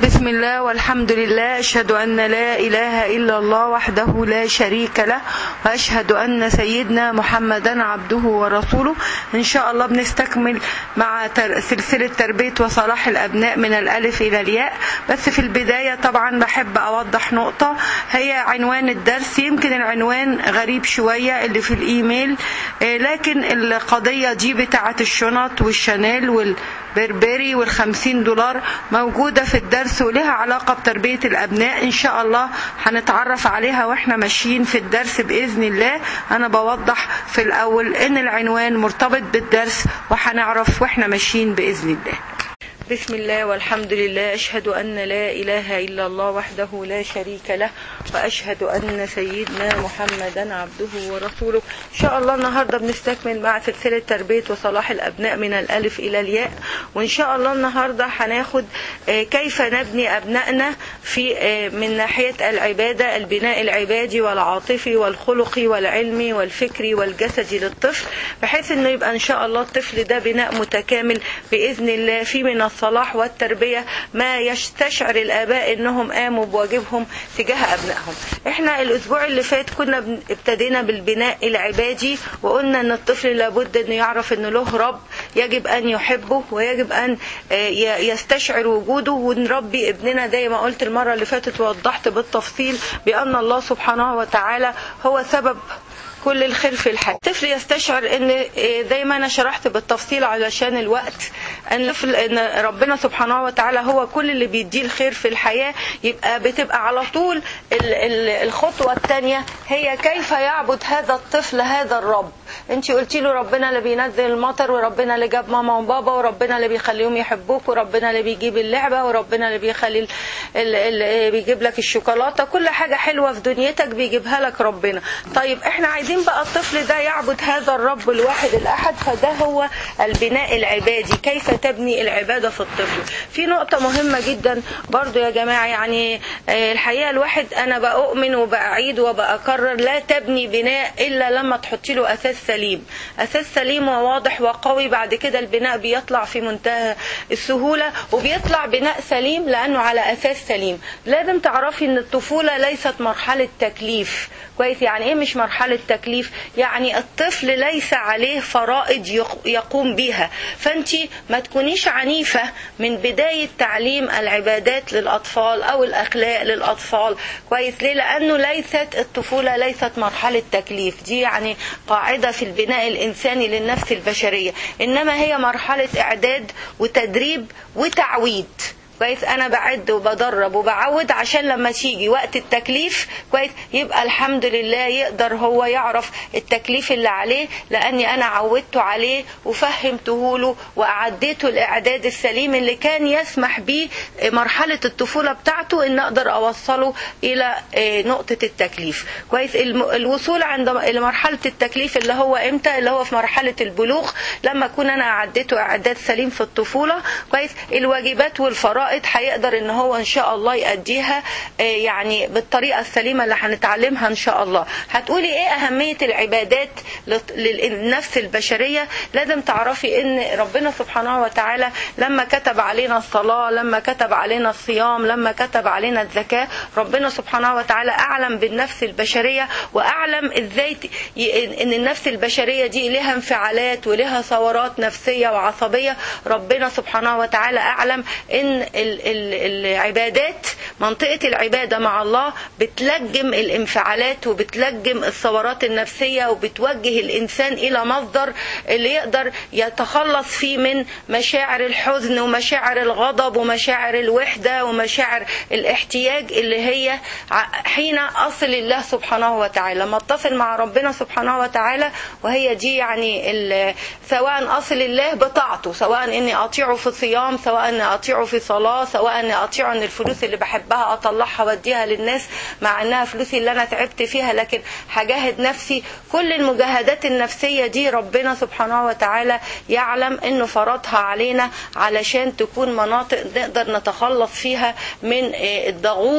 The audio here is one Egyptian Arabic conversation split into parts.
بسم الله والحمد لله أشهد أن لا إله إلا الله وحده لا شريك له وأشهد أن سيدنا محمدا عبده ورسوله إن شاء الله بنستكمل مع تر- سلسلة تربية وصلاح الأبناء من الألف إلى الياء بس في البداية طبعا بحب أوضح نقطة هي عنوان الدرس يمكن العنوان غريب شوية اللي في الإيميل آه، لكن القضية دي بتاعة الشنط والشانيل والبربري والخمسين دولار موجودة في الدرس ولها علاقة بتربية الأبناء إن شاء الله هنتعرف عليها وإحنا ماشيين في الدرس بإذن الله أنا بوضح في الأول إن العنوان مرتبط بالدرس وهنعرف وإحنا ماشيين بإذن الله بسم الله والحمد لله أشهد أن لا إله إلا الله وحده لا شريك له وأشهد أن سيدنا محمدا عبده ورسوله إن شاء الله النهاردة بنستكمل مع سلسلة تربية وصلاح الأبناء من الألف إلى الياء وإن شاء الله النهاردة هناخد آه، كيف نبني أبنائنا في آه، من ناحية العبادة البناء العبادي والعاطفي والخلقي والعلمي والفكري والجسدي للطفل بحيث انه يبقى ان شاء الله الطفل ده بناء متكامل باذن الله في من الصلاح والتربيه ما يستشعر الاباء انهم قاموا بواجبهم تجاه ابنائهم. احنا الاسبوع اللي فات كنا بن- ابتدينا بالبناء العبادي وقلنا ان الطفل لابد انه يعرف انه له رب يجب ان يحبه ويجب ان آه، ي- يستشعر وجوده ونربي ابننا زي ما قلت المره اللي فاتت ووضحت بالتفصيل بان الله سبحانه وتعالى هو سبب كل الخير في الحياة الطفل يستشعر ان إيه، زي ما انا شرحت بالتفصيل علشان الوقت ان الطفل- ان ربنا سبحانه وتعالى هو كل اللي بيديه الخير في الحياة يبقى بتبقى على طول ال- ال- الخطوة الثانية هي كيف يعبد هذا الطفل هذا الرب انت قلتي له ربنا اللي بينزل المطر وربنا اللي جاب ماما وبابا وربنا اللي بيخليهم يحبوك وربنا اللي بيجيب اللعبة وربنا اللي بيخلي ال- ال- ال- بيجيب لك الشوكولاتة كل حاجة حلوة في دنيتك بيجيبها لك ربنا طيب احنا عايزين بقى الطفل ده يعبد هذا الرب الواحد الأحد فده هو البناء العبادي كيف تبني العبادة في الطفل في نقطة مهمة جدا برضو يا جماعة يعني آه، الحقيقة الواحد أنا بأؤمن وبأعيد وبأكرر لا تبني بناء إلا لما تحطي له أساس سليم أساس سليم وواضح وقوي بعد كده البناء بيطلع في منتهى السهولة وبيطلع بناء سليم لأنه على أساس سليم لازم تعرفي أن الطفولة ليست مرحلة تكليف كويس يعني ايه مش مرحلة تكليف يعني الطفل ليس عليه فرائض يق- يقوم بها فانت ما تكونيش عنيفة من بداية تعليم العبادات للأطفال أو الأخلاق للأطفال كويس ليه لأنه ليست الطفولة ليست مرحلة تكليف دي يعني قاعدة في البناء الإنساني للنفس البشرية إنما هي مرحلة إعداد وتدريب وتعويد كويس انا بعد وبدرب وبعود عشان لما تيجي وقت التكليف كويس يبقى الحمد لله يقدر هو يعرف التكليف اللي عليه لاني انا عودته عليه وفهمته له واعديته الاعداد السليم اللي كان يسمح بيه مرحله الطفوله بتاعته ان اقدر اوصله الى آه، نقطه التكليف كويس الم- الوصول عند لمرحله التكليف اللي هو امتى اللي هو في مرحله البلوغ لما اكون انا اعديته اعداد سليم في الطفوله كويس الواجبات والفرائض هيقدر ان هو ان شاء الله يأديها آه، يعني بالطريقه السليمه اللي هنتعلمها ان شاء الله هتقولي ايه اهميه العبادات لط- للنفس البشريه لازم تعرفي ان ربنا سبحانه وتعالى لما كتب علينا الصلاه لما كتب علينا الصيام لما كتب علينا الزكاه ربنا سبحانه وتعالى اعلم بالنفس البشريه واعلم ازاي ت- ي- ان النفس البشريه دي لها انفعالات ولها ثورات نفسيه وعصبيه ربنا سبحانه وتعالى اعلم ان ال- ال- العبادات منطقه العباده مع الله بتلجم الانفعالات وبتلجم الثورات النفسيه وبتوجه الانسان الى مصدر اللي يقدر يتخلص فيه من مشاعر الحزن ومشاعر الغضب ومشاعر الوحده ومشاعر الاحتياج اللي هي ع- حين اصل الله سبحانه وتعالى لما اتصل مع ربنا سبحانه وتعالى وهي دي يعني ال- سواء اصل الله بطاعته سواء اني اطيعه في صيام سواء اني اطيعه في صلاه سواء اني اطيعه ان الفلوس اللي بحبها اطلعها واديها للناس مع انها فلوسي اللي انا تعبت فيها لكن هجاهد نفسي كل المجاهدات النفسيه دي ربنا سبحانه وتعالى يعلم انه فرضها علينا علشان تكون مناطق نقدر نتخلص فيها من آه، الضغوط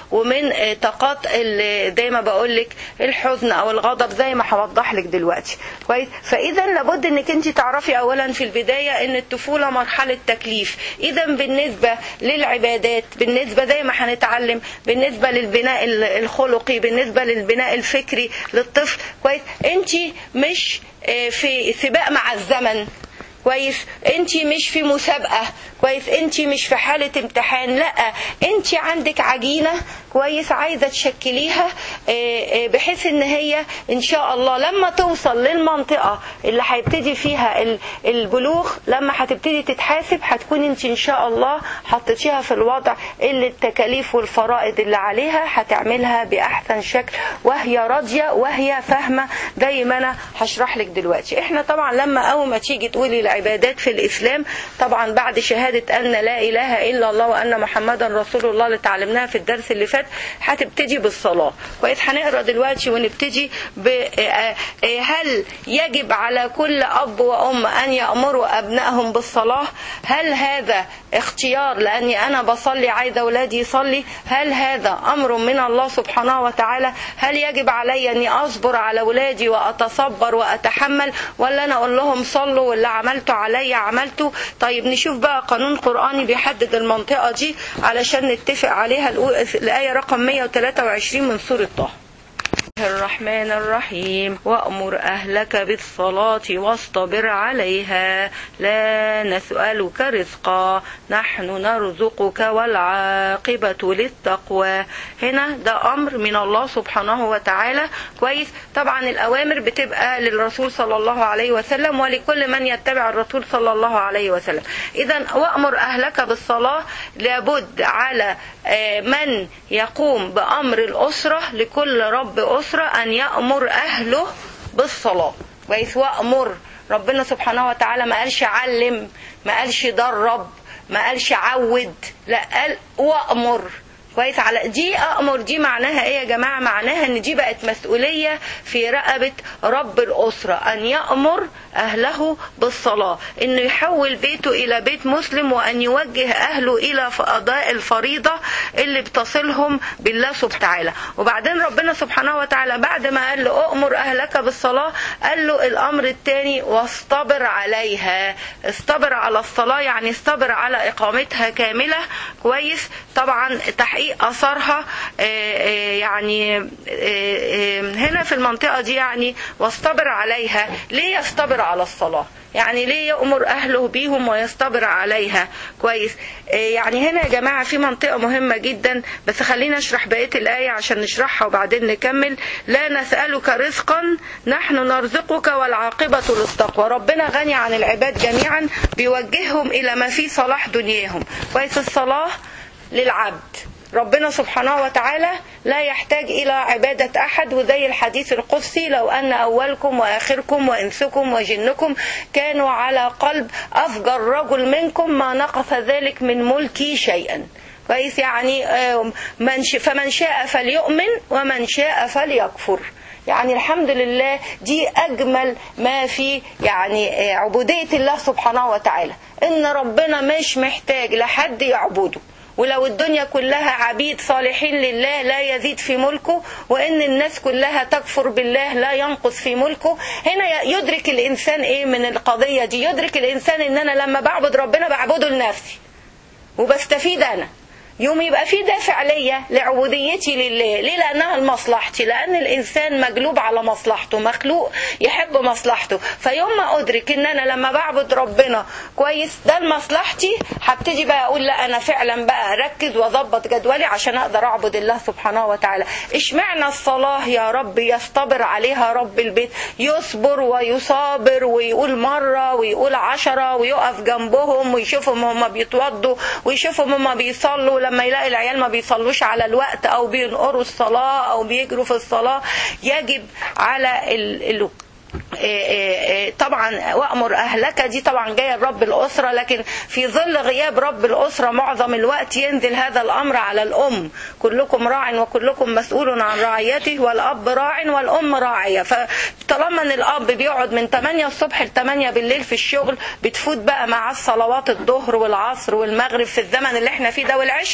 ومن آه، طاقات ال- زي ما بقول لك الحزن او الغضب زي ما هوضح لك دلوقتي كويس فاذا لابد انك انت تعرفي اولا في البدايه ان الطفوله مرحله تكليف اذا بالنسبه للعبادات بالنسبه زي ما هنتعلم بالنسبه للبناء ال- الخلقي بالنسبه للبناء الفكري للطفل كويس انت مش آه، في سباق مع الزمن كويس انت مش في مسابقه كويس انت مش في حاله امتحان لا انت عندك عجينه كويس عايزه تشكليها اه، اه، بحيث ان هي ان شاء الله لما توصل للمنطقه اللي هيبتدي فيها ال- البلوغ لما هتبتدي تتحاسب هتكون انت ان شاء الله حطيتيها في الوضع اللي التكاليف والفرائض اللي عليها هتعملها باحسن شكل وهي راضيه وهي فاهمه زي ما انا هشرح لك دلوقتي احنا طبعا لما اول ما تيجي تقولي العبادات في الاسلام طبعا بعد شهاده ان لا اله الا الله وان محمدا رسول الله اللي اتعلمناها في الدرس اللي فات هتبتدي بالصلاه كويس هنقرا دلوقتي ونبتدي ب آه، آه، هل يجب على كل اب وام ان يامروا ابنائهم بالصلاه هل هذا اختيار لاني انا بصلي عايزه اولادي يصلي هل هذا امر من الله سبحانه وتعالى هل يجب علي اني اصبر على اولادي واتصبر واتحمل ولا انا اقول لهم صلوا واللي عملته عليا عملته طيب نشوف بقى قانون قراني بيحدد المنطقه دي علشان نتفق عليها الأو- الايه رقم 123 من سوره طه الرحمن الرحيم وأمر أهلك بالصلاة واصطبر عليها لا نسألك رزقا نحن نرزقك والعاقبة للتقوى هنا ده أمر من الله سبحانه وتعالى كويس طبعا الأوامر بتبقى للرسول صلى الله عليه وسلم ولكل من يتبع الرسول صلى الله عليه وسلم إذا وأمر أهلك بالصلاة لابد على آه، من يقوم بأمر الأسرة لكل رب أسرة أن يأمر أهله بالصلاة كويس وأمر ربنا سبحانه وتعالى ما قالش علم ما قالش درب ما قالش عود لا قال وأمر كويس على دي أمر دي معناها إيه يا جماعة معناها إن دي بقت مسؤولية في رقبة رب الأسرة أن يأمر أهله بالصلاة إنه يحول بيته إلى بيت مسلم وأن يوجه أهله إلى أداء الفريضة اللي بتصلهم بالله سبحانه وتعالى وبعدين ربنا سبحانه وتعالى بعد ما قال له أؤمر أهلك بالصلاة قال له الأمر الثاني واصطبر عليها اصطبر على الصلاة يعني اصطبر على إقامتها كاملة كويس طبعا تحقيق أثرها آه، آه، يعني آه، آه، هنا في المنطقة دي يعني واصطبر عليها ليه يصطبر على الصلاة يعني ليه يأمر أهله بيهم ويصطبر عليها كويس آه، يعني هنا يا جماعة في منطقة مهمة جدا بس خلينا نشرح بقية الآية عشان نشرحها وبعدين نكمل لا نسألك رزقا نحن نرزقك والعاقبة للتقوى ربنا غني عن العباد جميعا بيوجههم إلى ما فيه صلاح دنياهم كويس الصلاة للعبد ربنا سبحانه وتعالى لا يحتاج إلى عبادة أحد وزي الحديث القدسي لو أن أولكم وآخركم وإنسكم وجنكم كانوا على قلب أفجر رجل منكم ما نقص ذلك من ملكي شيئا كويس يعني آه، من ش- فمن شاء فليؤمن ومن شاء فليكفر يعني الحمد لله دي أجمل ما في يعني آه، عبودية الله سبحانه وتعالى إن ربنا مش محتاج لحد يعبده ولو الدنيا كلها عبيد صالحين لله لا يزيد في ملكه وان الناس كلها تكفر بالله لا ينقص في ملكه هنا يدرك الانسان ايه من القضيه دي يدرك الانسان ان انا لما بعبد ربنا بعبده لنفسي وبستفيد انا يوم يبقى في دافع ليا لعبوديتي لله ليه لانها لمصلحتي لان الانسان مجلوب على مصلحته مخلوق يحب مصلحته فيوم ما ادرك ان انا لما بعبد ربنا كويس ده لمصلحتي هبتدي بقى اقول لا انا فعلا بقى اركز واظبط جدولي عشان اقدر اعبد الله سبحانه وتعالى اشمعنى الصلاه يا رب يصطبر عليها رب البيت يصبر ويصابر ويقول مره ويقول عشرة ويقف جنبهم ويشوفهم هم بيتوضوا ويشوفهم هم بيصلوا لما يلاقي العيال ما بيصلوش على الوقت او بينقروا الصلاه او بيجروا في الصلاه يجب على ال... ال... إيه إيه إيه طبعا وامر اهلك دي طبعا جايه لرب الاسره لكن في ظل غياب رب الاسره معظم الوقت ينزل هذا الامر على الام كلكم راع وكلكم مسؤول عن رعيته والاب راع والام راعيه فطالما ان الاب بيقعد من 8 الصبح ل 8 بالليل في الشغل بتفوت بقى مع الصلوات الظهر والعصر والمغرب في الزمن اللي احنا فيه ده والعشاء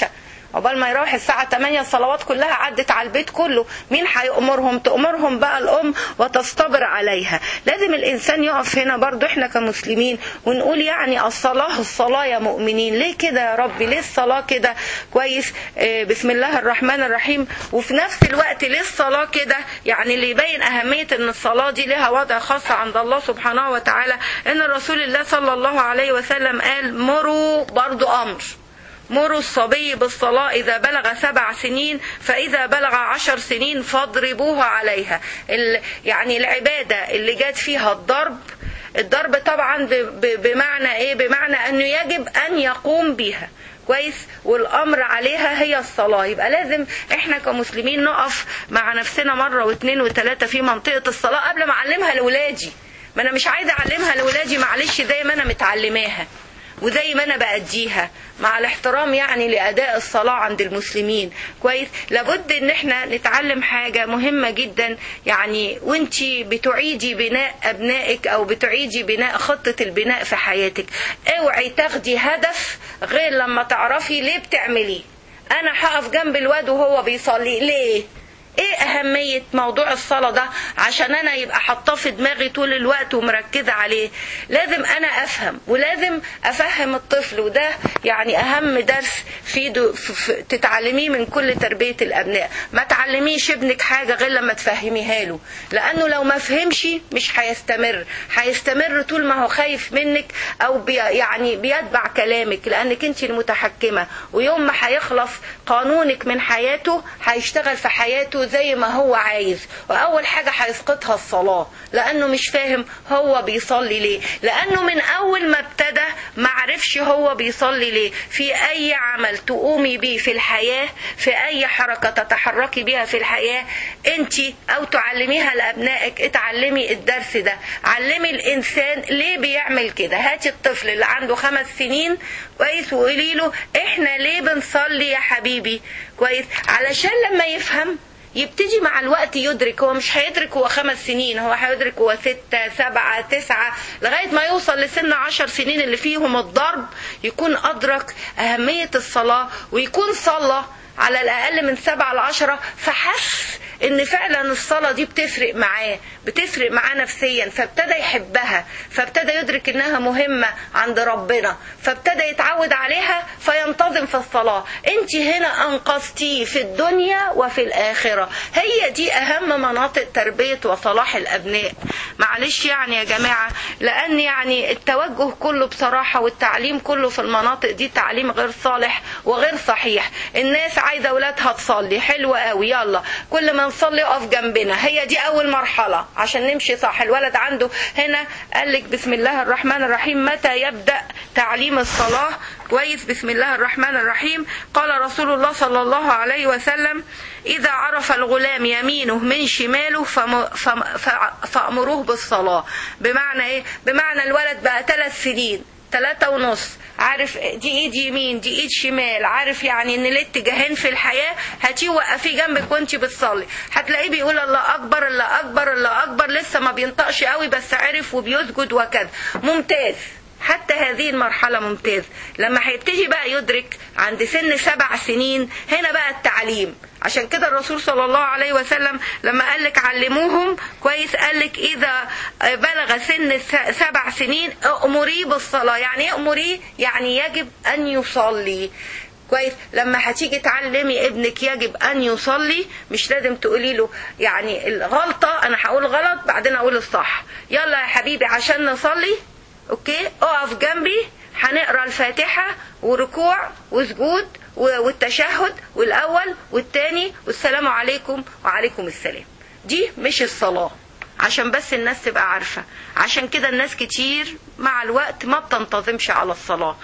عقبال ما يروح الساعة 8 الصلوات كلها عدت على البيت كله مين هيأمرهم تأمرهم بقى الأم وتصطبر عليها لازم الإنسان يقف هنا برضو احنا كمسلمين ونقول يعني الصلاة الصلاة يا مؤمنين ليه كده يا ربي ليه الصلاة كده كويس آه بسم الله الرحمن الرحيم وفي نفس الوقت ليه الصلاة كده يعني اللي يبين أهمية أن الصلاة دي لها وضع خاص عند الله سبحانه وتعالى أن رسول الله صلى الله عليه وسلم قال مروا برضو أمر مروا الصبي بالصلاة إذا بلغ سبع سنين فإذا بلغ عشر سنين فاضربوه عليها ال- يعني العبادة اللي جات فيها الضرب الضرب طبعا ب- ب- بمعنى ايه بمعنى انه يجب ان يقوم بها كويس والامر عليها هي الصلاه يبقى لازم احنا كمسلمين نقف مع نفسنا مره واثنين وثلاثه في منطقه الصلاه قبل ما اعلمها لاولادي ما انا مش عايزه اعلمها لاولادي معلش زي ما انا متعلماها وزي ما انا بأديها مع الاحترام يعني لأداء الصلاة عند المسلمين كويس لابد ان احنا نتعلم حاجة مهمة جدا يعني وانتي بتعيدي بناء ابنائك او بتعيدي بناء خطة البناء في حياتك اوعي تاخدي هدف غير لما تعرفي ليه بتعمليه انا هقف جنب الواد وهو بيصلي ليه ايه اهمية موضوع الصلاة ده عشان انا يبقى حاطاه في دماغي طول الوقت ومركزة عليه لازم انا افهم ولازم افهم الطفل وده يعني اهم درس في, دو في, في تتعلميه من كل تربية الابناء ما تعلميش ابنك حاجة غير لما تفهميها له لانه لو ما فهمش مش هيستمر هيستمر طول ما هو خايف منك او بي يعني بيتبع كلامك لانك انت المتحكمة ويوم ما هيخلص قانونك من حياته هيشتغل في حياته زي ما هو عايز واول حاجة هيسقطها الصلاة لانه مش فاهم هو بيصلي ليه لانه من اول ما ابتدى ما عرفش هو بيصلي ليه في اي عمل تقومي بيه في الحياة في اي حركة تتحركي بيها في الحياة انت او تعلميها لابنائك اتعلمي الدرس ده علمي الانسان ليه بيعمل كده هاتي الطفل اللي عنده خمس سنين كويس وقولي له احنا ليه بنصلي يا حبيبي كويس علشان لما يفهم يبتدي مع الوقت يدرك هو مش هيدرك هو خمس سنين هو هيدرك هو ستة سبعة تسعة لغاية ما يوصل لسن عشر سنين اللي فيهم الضرب يكون أدرك أهمية الصلاة ويكون صلى على الأقل من سبعة لعشرة فحس ان فعلا الصلاة دي بتفرق معاه بتفرق معاه نفسيا فابتدى يحبها فابتدى يدرك انها مهمة عند ربنا فابتدى يتعود عليها فينتظم في الصلاة انت هنا انقذتيه في الدنيا وفي الاخرة هي دي اهم مناطق تربية وصلاح الابناء معلش يعني يا جماعة لان يعني التوجه كله بصراحة والتعليم كله في المناطق دي تعليم غير صالح وغير صحيح الناس عايزة اولادها تصلي حلوة قوي يلا كل ما نصلي اقف جنبنا هي دي اول مرحلة عشان نمشي صح الولد عنده هنا قال لك بسم الله الرحمن الرحيم متى يبدأ تعليم الصلاة كويس بسم الله الرحمن الرحيم قال رسول الله صلى الله عليه وسلم إذا عرف الغلام يمينه من شماله فم... فم... فأمروه بالصلاة بمعنى إيه؟ بمعنى الولد بقى ثلاث سنين ثلاثة ونص عارف دي ايد يمين دي ايد شمال عارف يعني ان الاتجاهين في الحياة هاتيه وقفيه جنبك وانت بتصلي هتلاقيه بيقول الله اكبر الله اكبر الله اكبر لسه ما بينطقش قوي بس عرف وبيسجد وكذا ممتاز حتى هذه المرحلة ممتاز لما هيبتدي بقى يدرك عند سن سبع سنين هنا بقى التعليم عشان كده الرسول صلى الله عليه وسلم لما قال لك علموهم كويس قال لك اذا بلغ سن سبع سنين امريه بالصلاه يعني ايه امريه يعني يجب ان يصلي كويس لما هتيجي تعلمي ابنك يجب ان يصلي مش لازم تقولي له يعني الغلطه انا هقول غلط بعدين اقول الصح يلا يا حبيبي عشان نصلي اوكي اقف جنبي هنقرا الفاتحه وركوع وسجود والتشهد والاول والتاني والسلام عليكم وعليكم السلام دي مش الصلاه عشان بس الناس تبقى عارفه عشان كده الناس كتير مع الوقت ما بتنتظمش على الصلاه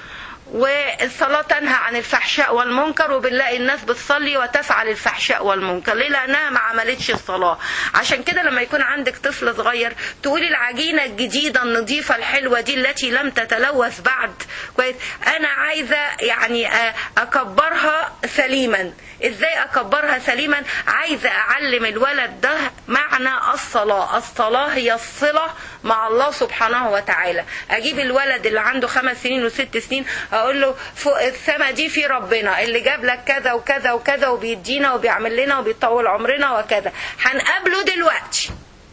والصلاة تنهى عن الفحشاء والمنكر وبنلاقي الناس بتصلي وتفعل الفحشاء والمنكر ليه لأنها ما عملتش الصلاة عشان كده لما يكون عندك طفل صغير تقولي العجينة الجديدة النظيفة الحلوة دي التي لم تتلوث بعد كويس أنا عايزة يعني أكبرها سليما ازاي اكبرها سليما عايزه اعلم الولد ده معنى الصلاه الصلاه هي الصله مع الله سبحانه وتعالى اجيب الولد اللي عنده خمس سنين وست سنين اقول له فوق السما دي في ربنا اللي جاب لك كذا وكذا وكذا وبيدينا وبيعمل لنا وبيطول عمرنا وكذا هنقابله دلوقتي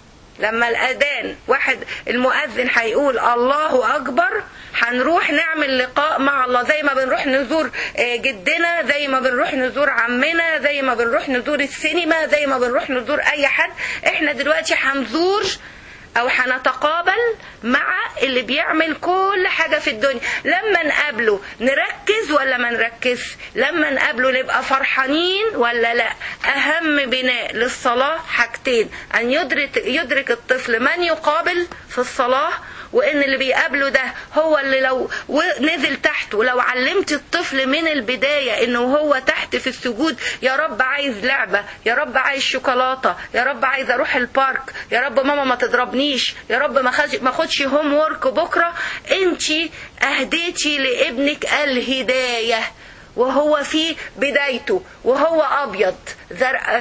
لما الاذان واحد المؤذن هيقول الله اكبر هنروح نعمل لقاء مع الله زي ما بنروح نزور جدنا زي ما بنروح نزور عمنا زي ما بنروح نزور السينما زي ما بنروح نزور اي حد احنا دلوقتي هنزور او هنتقابل مع اللي بيعمل كل حاجة في الدنيا لما نقابله نركز ولا ما نركز لما نقابله نبقى فرحانين ولا لا اهم بناء للصلاة حاجتين ان يدرك, يدرك الطفل من يقابل في الصلاة وان اللي بيقابله ده هو اللي لو نزل تحت ولو علمت الطفل من البداية انه هو تحت في السجود يا رب عايز لعبة يا رب عايز شوكولاتة يا رب عايز اروح البارك يا رب ماما ما تضربنيش يا رب ما اخدش هوم وورك بكرة انتي اهديتي لابنك الهداية وهو في بدايته وهو ابيض زرق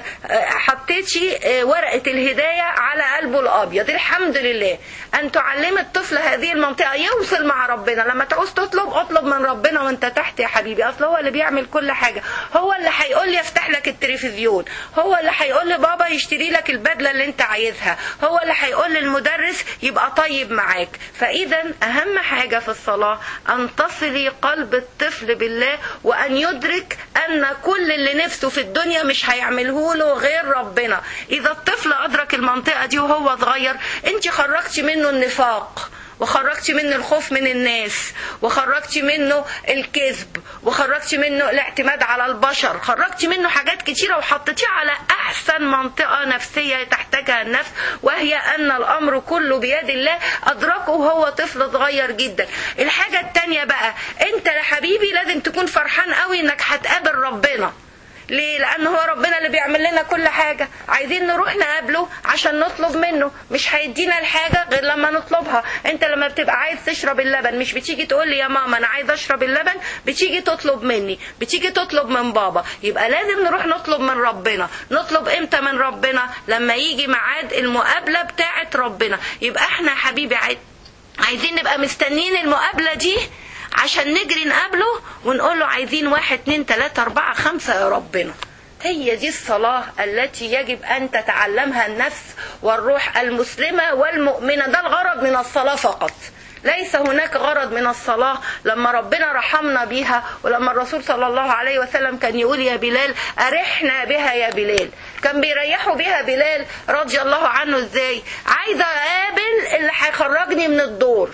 حطيتي ورقه الهدايه على قلبه الابيض الحمد لله ان تعلم الطفل هذه المنطقه يوصل مع ربنا لما تعوز تطلب اطلب من ربنا وانت تحت يا حبيبي اصل هو اللي بيعمل كل حاجه هو اللي هيقول لي افتح لك التلفزيون هو اللي هيقول لي بابا يشتري لك البدله اللي انت عايزها هو اللي هيقول للمدرس يبقى طيب معاك فاذا اهم حاجه في الصلاه ان تصلي قلب الطفل بالله وان يدرك ان كل اللي نفسه في الدنيا مش هيعمله له غير ربنا اذا الطفل ادرك المنطقه دي وهو صغير انت خرجتي منه النفاق وخرجتي منه الخوف من الناس وخرجتي منه الكذب وخرجتي منه الاعتماد على البشر خرجتي منه حاجات كتيرة وحطيتيه على أحسن منطقة نفسية تحتاجها النفس وهي أن الأمر كله بيد الله أدركه وهو طفل صغير جدا الحاجة التانية بقى أنت يا حبيبي لازم تكون فرحان قوي إنك هتقابل ربنا ليه؟ لأن هو ربنا اللي بيعمل لنا كل حاجة عايزين نروح نقابله عشان نطلب منه مش هيدينا الحاجة غير لما نطلبها انت لما بتبقى عايز تشرب اللبن مش بتيجي تقول لي يا ماما انا عايز اشرب اللبن بتيجي تطلب مني بتيجي تطلب من بابا يبقى لازم نروح نطلب من ربنا نطلب امتى من ربنا لما يجي ميعاد المقابلة بتاعة ربنا يبقى احنا يا حبيبي عايزين نبقى مستنيين المقابلة دي عشان نجري نقابله ونقول له عايزين واحد اتنين تلاتة اربعة خمسة يا ربنا هي دي الصلاة التي يجب أن تتعلمها النفس والروح المسلمة والمؤمنة ده الغرض من الصلاة فقط ليس هناك غرض من الصلاة لما ربنا رحمنا بيها ولما الرسول صلى الله عليه وسلم كان يقول يا بلال أرحنا بها يا بلال كان بيريحوا بها بلال رضي الله عنه ازاي عايزة أقابل اللي هيخرجني من الدور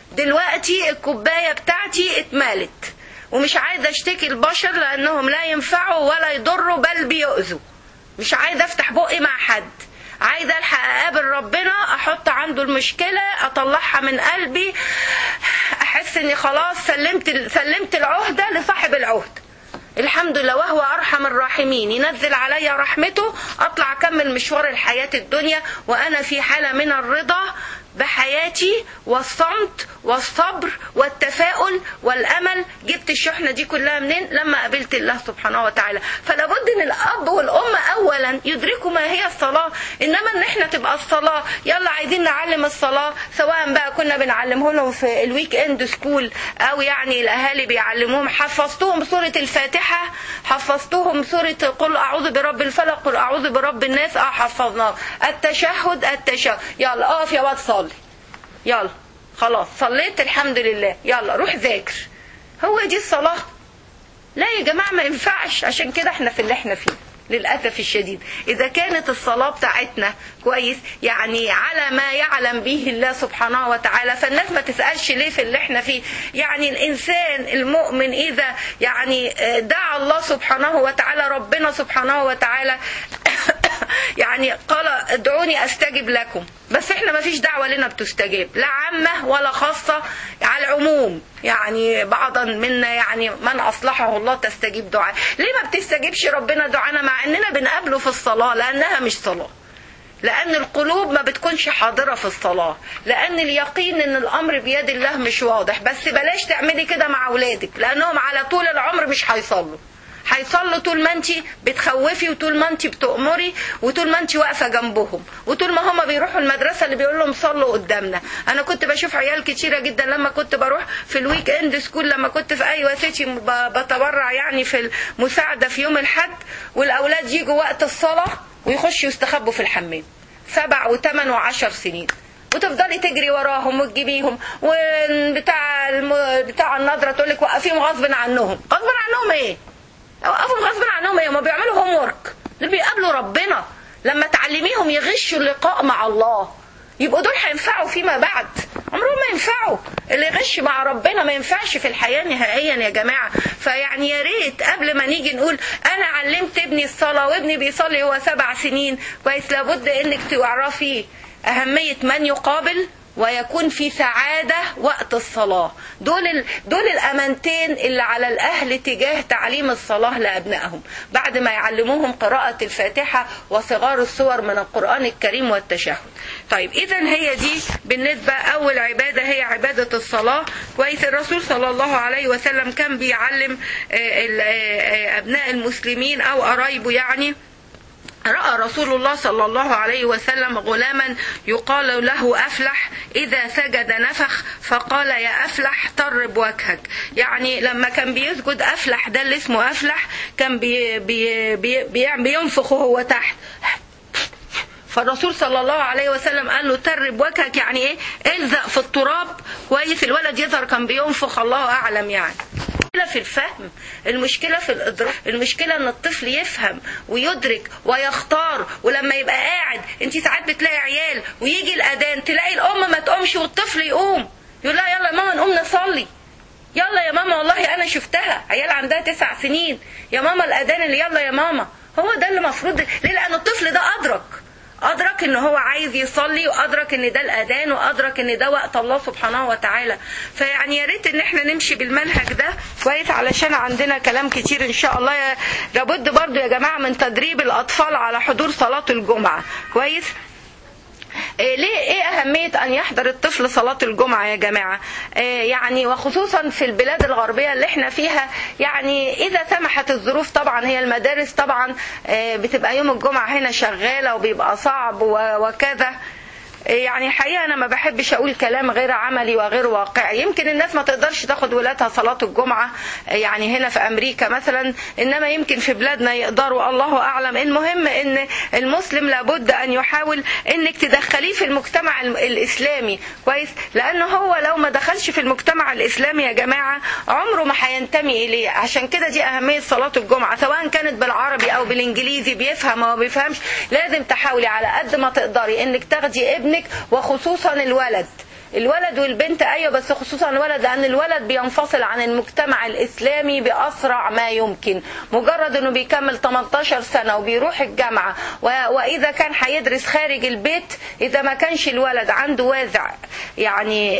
دلوقتي الكوباية بتاعتي اتملت ومش عايزة اشتكي البشر لانهم لا ينفعوا ولا يضروا بل بيؤذوا مش عايزة افتح بقي مع حد عايزة الحق اقابل ربنا احط عنده المشكلة اطلعها من قلبي احس اني خلاص سلمت سلمت العهدة لصاحب العهد الحمد لله وهو ارحم الراحمين ينزل علي رحمته اطلع اكمل مشوار الحياة الدنيا وانا في حالة من الرضا بحياتي والصمت والصبر والتفاؤل والامل جبت الشحنه دي كلها منين لما قابلت الله سبحانه وتعالى فلا بد ان الاب والام اولا يدركوا ما هي الصلاه انما ان احنا تبقى الصلاه يلا عايزين نعلم الصلاه سواء بقى كنا بنعلمه لهم في الويك اند سكول او يعني الاهالي بيعلموهم حفظتهم سوره الفاتحه حفظتهم سوره قل اعوذ برب الفلق قل اعوذ برب الناس اه حفظناه التشهد التشهد يلا اقف يا واد صلي يلا خلاص صليت الحمد لله يلا روح ذاكر هو دي الصلاة لا يا جماعة ما ينفعش عشان كده احنا في اللي احنا فيه للأسف الشديد إذا كانت الصلاة بتاعتنا كويس يعني على ما يعلم به الله سبحانه وتعالى فالناس ما تسألش ليه في اللي احنا فيه يعني الإنسان المؤمن إذا يعني دعا الله سبحانه وتعالى ربنا سبحانه وتعالى يعني قال ادعوني استجب لكم بس احنا ما فيش دعوة لنا بتستجاب لا عامة ولا خاصة على العموم يعني بعضا منا يعني من اصلحه الله تستجيب دعاء ليه ما بتستجيبش ربنا دعانا مع اننا بنقابله في الصلاة لانها مش صلاة لأن القلوب ما بتكونش حاضرة في الصلاة لأن اليقين إن الأمر بيد الله مش واضح بس بلاش تعملي كده مع أولادك لأنهم على طول العمر مش هيصلوا هيصلوا طول ما انت بتخوفي وطول ما انت بتأمري وطول ما انت واقفه جنبهم وطول ما هم بيروحوا المدرسه اللي بيقول لهم صلوا قدامنا انا كنت بشوف عيال كتيره جدا لما كنت بروح في الويك اند سكول لما كنت في اي سيتي بتبرع يعني في المساعده في يوم الحد والاولاد يجوا وقت الصلاه ويخشوا يستخبوا في الحمام سبع وثمان وعشر سنين وتفضلي تجري وراهم وتجيبيهم وبتاع الم... بتاع النظره تقول لك وقفيهم غصب عنهم غصب عنهم ايه وقفهم غصب عنهم ايه هم بيعملوا هوم ورك دول بيقابلوا ربنا لما تعلميهم يغشوا اللقاء مع الله يبقوا دول هينفعوا فيما بعد عمرهم ما ينفعوا اللي يغش مع ربنا ما ينفعش في الحياة نهائيا يا جماعة فيعني يا ريت قبل ما نيجي نقول أنا علمت ابني الصلاة وابني بيصلي هو سبع سنين كويس لابد إنك تعرفي أهمية من يقابل ويكون في سعادة وقت الصلاة دول, ال... دول الأمانتين اللي على الأهل تجاه تعليم الصلاة لأبنائهم بعد ما يعلموهم قراءة الفاتحة وصغار الصور من القرآن الكريم والتشهد طيب إذا هي دي بالنسبة أول عبادة هي عبادة الصلاة كويس الرسول صلى الله عليه وسلم كان بيعلم أبناء المسلمين أو قرايبه يعني رأى رسول الله صلى الله عليه وسلم غلاما يقال له أفلح إذا سجد نفخ فقال يا أفلح طرب وجهك يعني لما كان بيسجد أفلح ده اللي اسمه أفلح كان بي بي بي بي بينفخ وهو تحت فالرسول صلى الله عليه وسلم قال له ترب وجهك يعني ايه الزق في التراب كويس الولد يظهر كان بينفخ الله اعلم يعني المشكلة في الفهم المشكلة في الإدراك المشكلة إن الطفل يفهم ويدرك ويختار ولما يبقى قاعد أنت ساعات بتلاقي عيال ويجي الأذان تلاقي الأم ما تقومش والطفل يقوم يقول لها يلا يا ماما نقوم نصلي يلا يا ماما والله أنا شفتها عيال عندها تسع سنين يا ماما الأذان اللي يلا يا ماما هو ده اللي المفروض ليه لأن الطفل ده أدرك أدرك إن هو عايز يصلي وأدرك إن ده الأذان وأدرك إن ده وقت الله سبحانه وتعالى فيعني يا ريت إن إحنا نمشي بالمنهج ده كويس علشان عندنا كلام كتير إن شاء الله لابد برضو يا جماعة من تدريب الأطفال على حضور صلاة الجمعة كويس إيه ليه ايه اهمية ان يحضر الطفل صلاة الجمعة يا جماعة إيه يعني وخصوصا في البلاد الغربية اللي احنا فيها يعني اذا سمحت الظروف طبعا هي المدارس طبعا إيه بتبقى يوم الجمعة هنا شغالة وبيبقى صعب وكذا يعني حقيقة أنا ما بحبش أقول كلام غير عملي وغير واقعي يمكن الناس ما تقدرش تاخد ولادها صلاة الجمعة يعني هنا في أمريكا مثلا إنما يمكن في بلادنا يقدروا الله أعلم المهم إن المسلم لابد أن يحاول إنك تدخليه في المجتمع الإسلامي كويس لأنه هو لو ما دخلش في المجتمع الإسلامي يا جماعة عمره ما هينتمي إليه عشان كده دي أهمية صلاة الجمعة سواء كانت بالعربي أو بالإنجليزي بيفهم أو ما بيفهمش لازم تحاولي على قد ما تقدري إنك تاخدي ابنك ابنك وخصوصا الولد الولد والبنت ايوه بس خصوصا الولد لان الولد بينفصل عن المجتمع الاسلامي باسرع ما يمكن مجرد انه بيكمل 18 سنه وبيروح الجامعه واذا كان هيدرس خارج البيت اذا ما كانش الولد عنده وازع يعني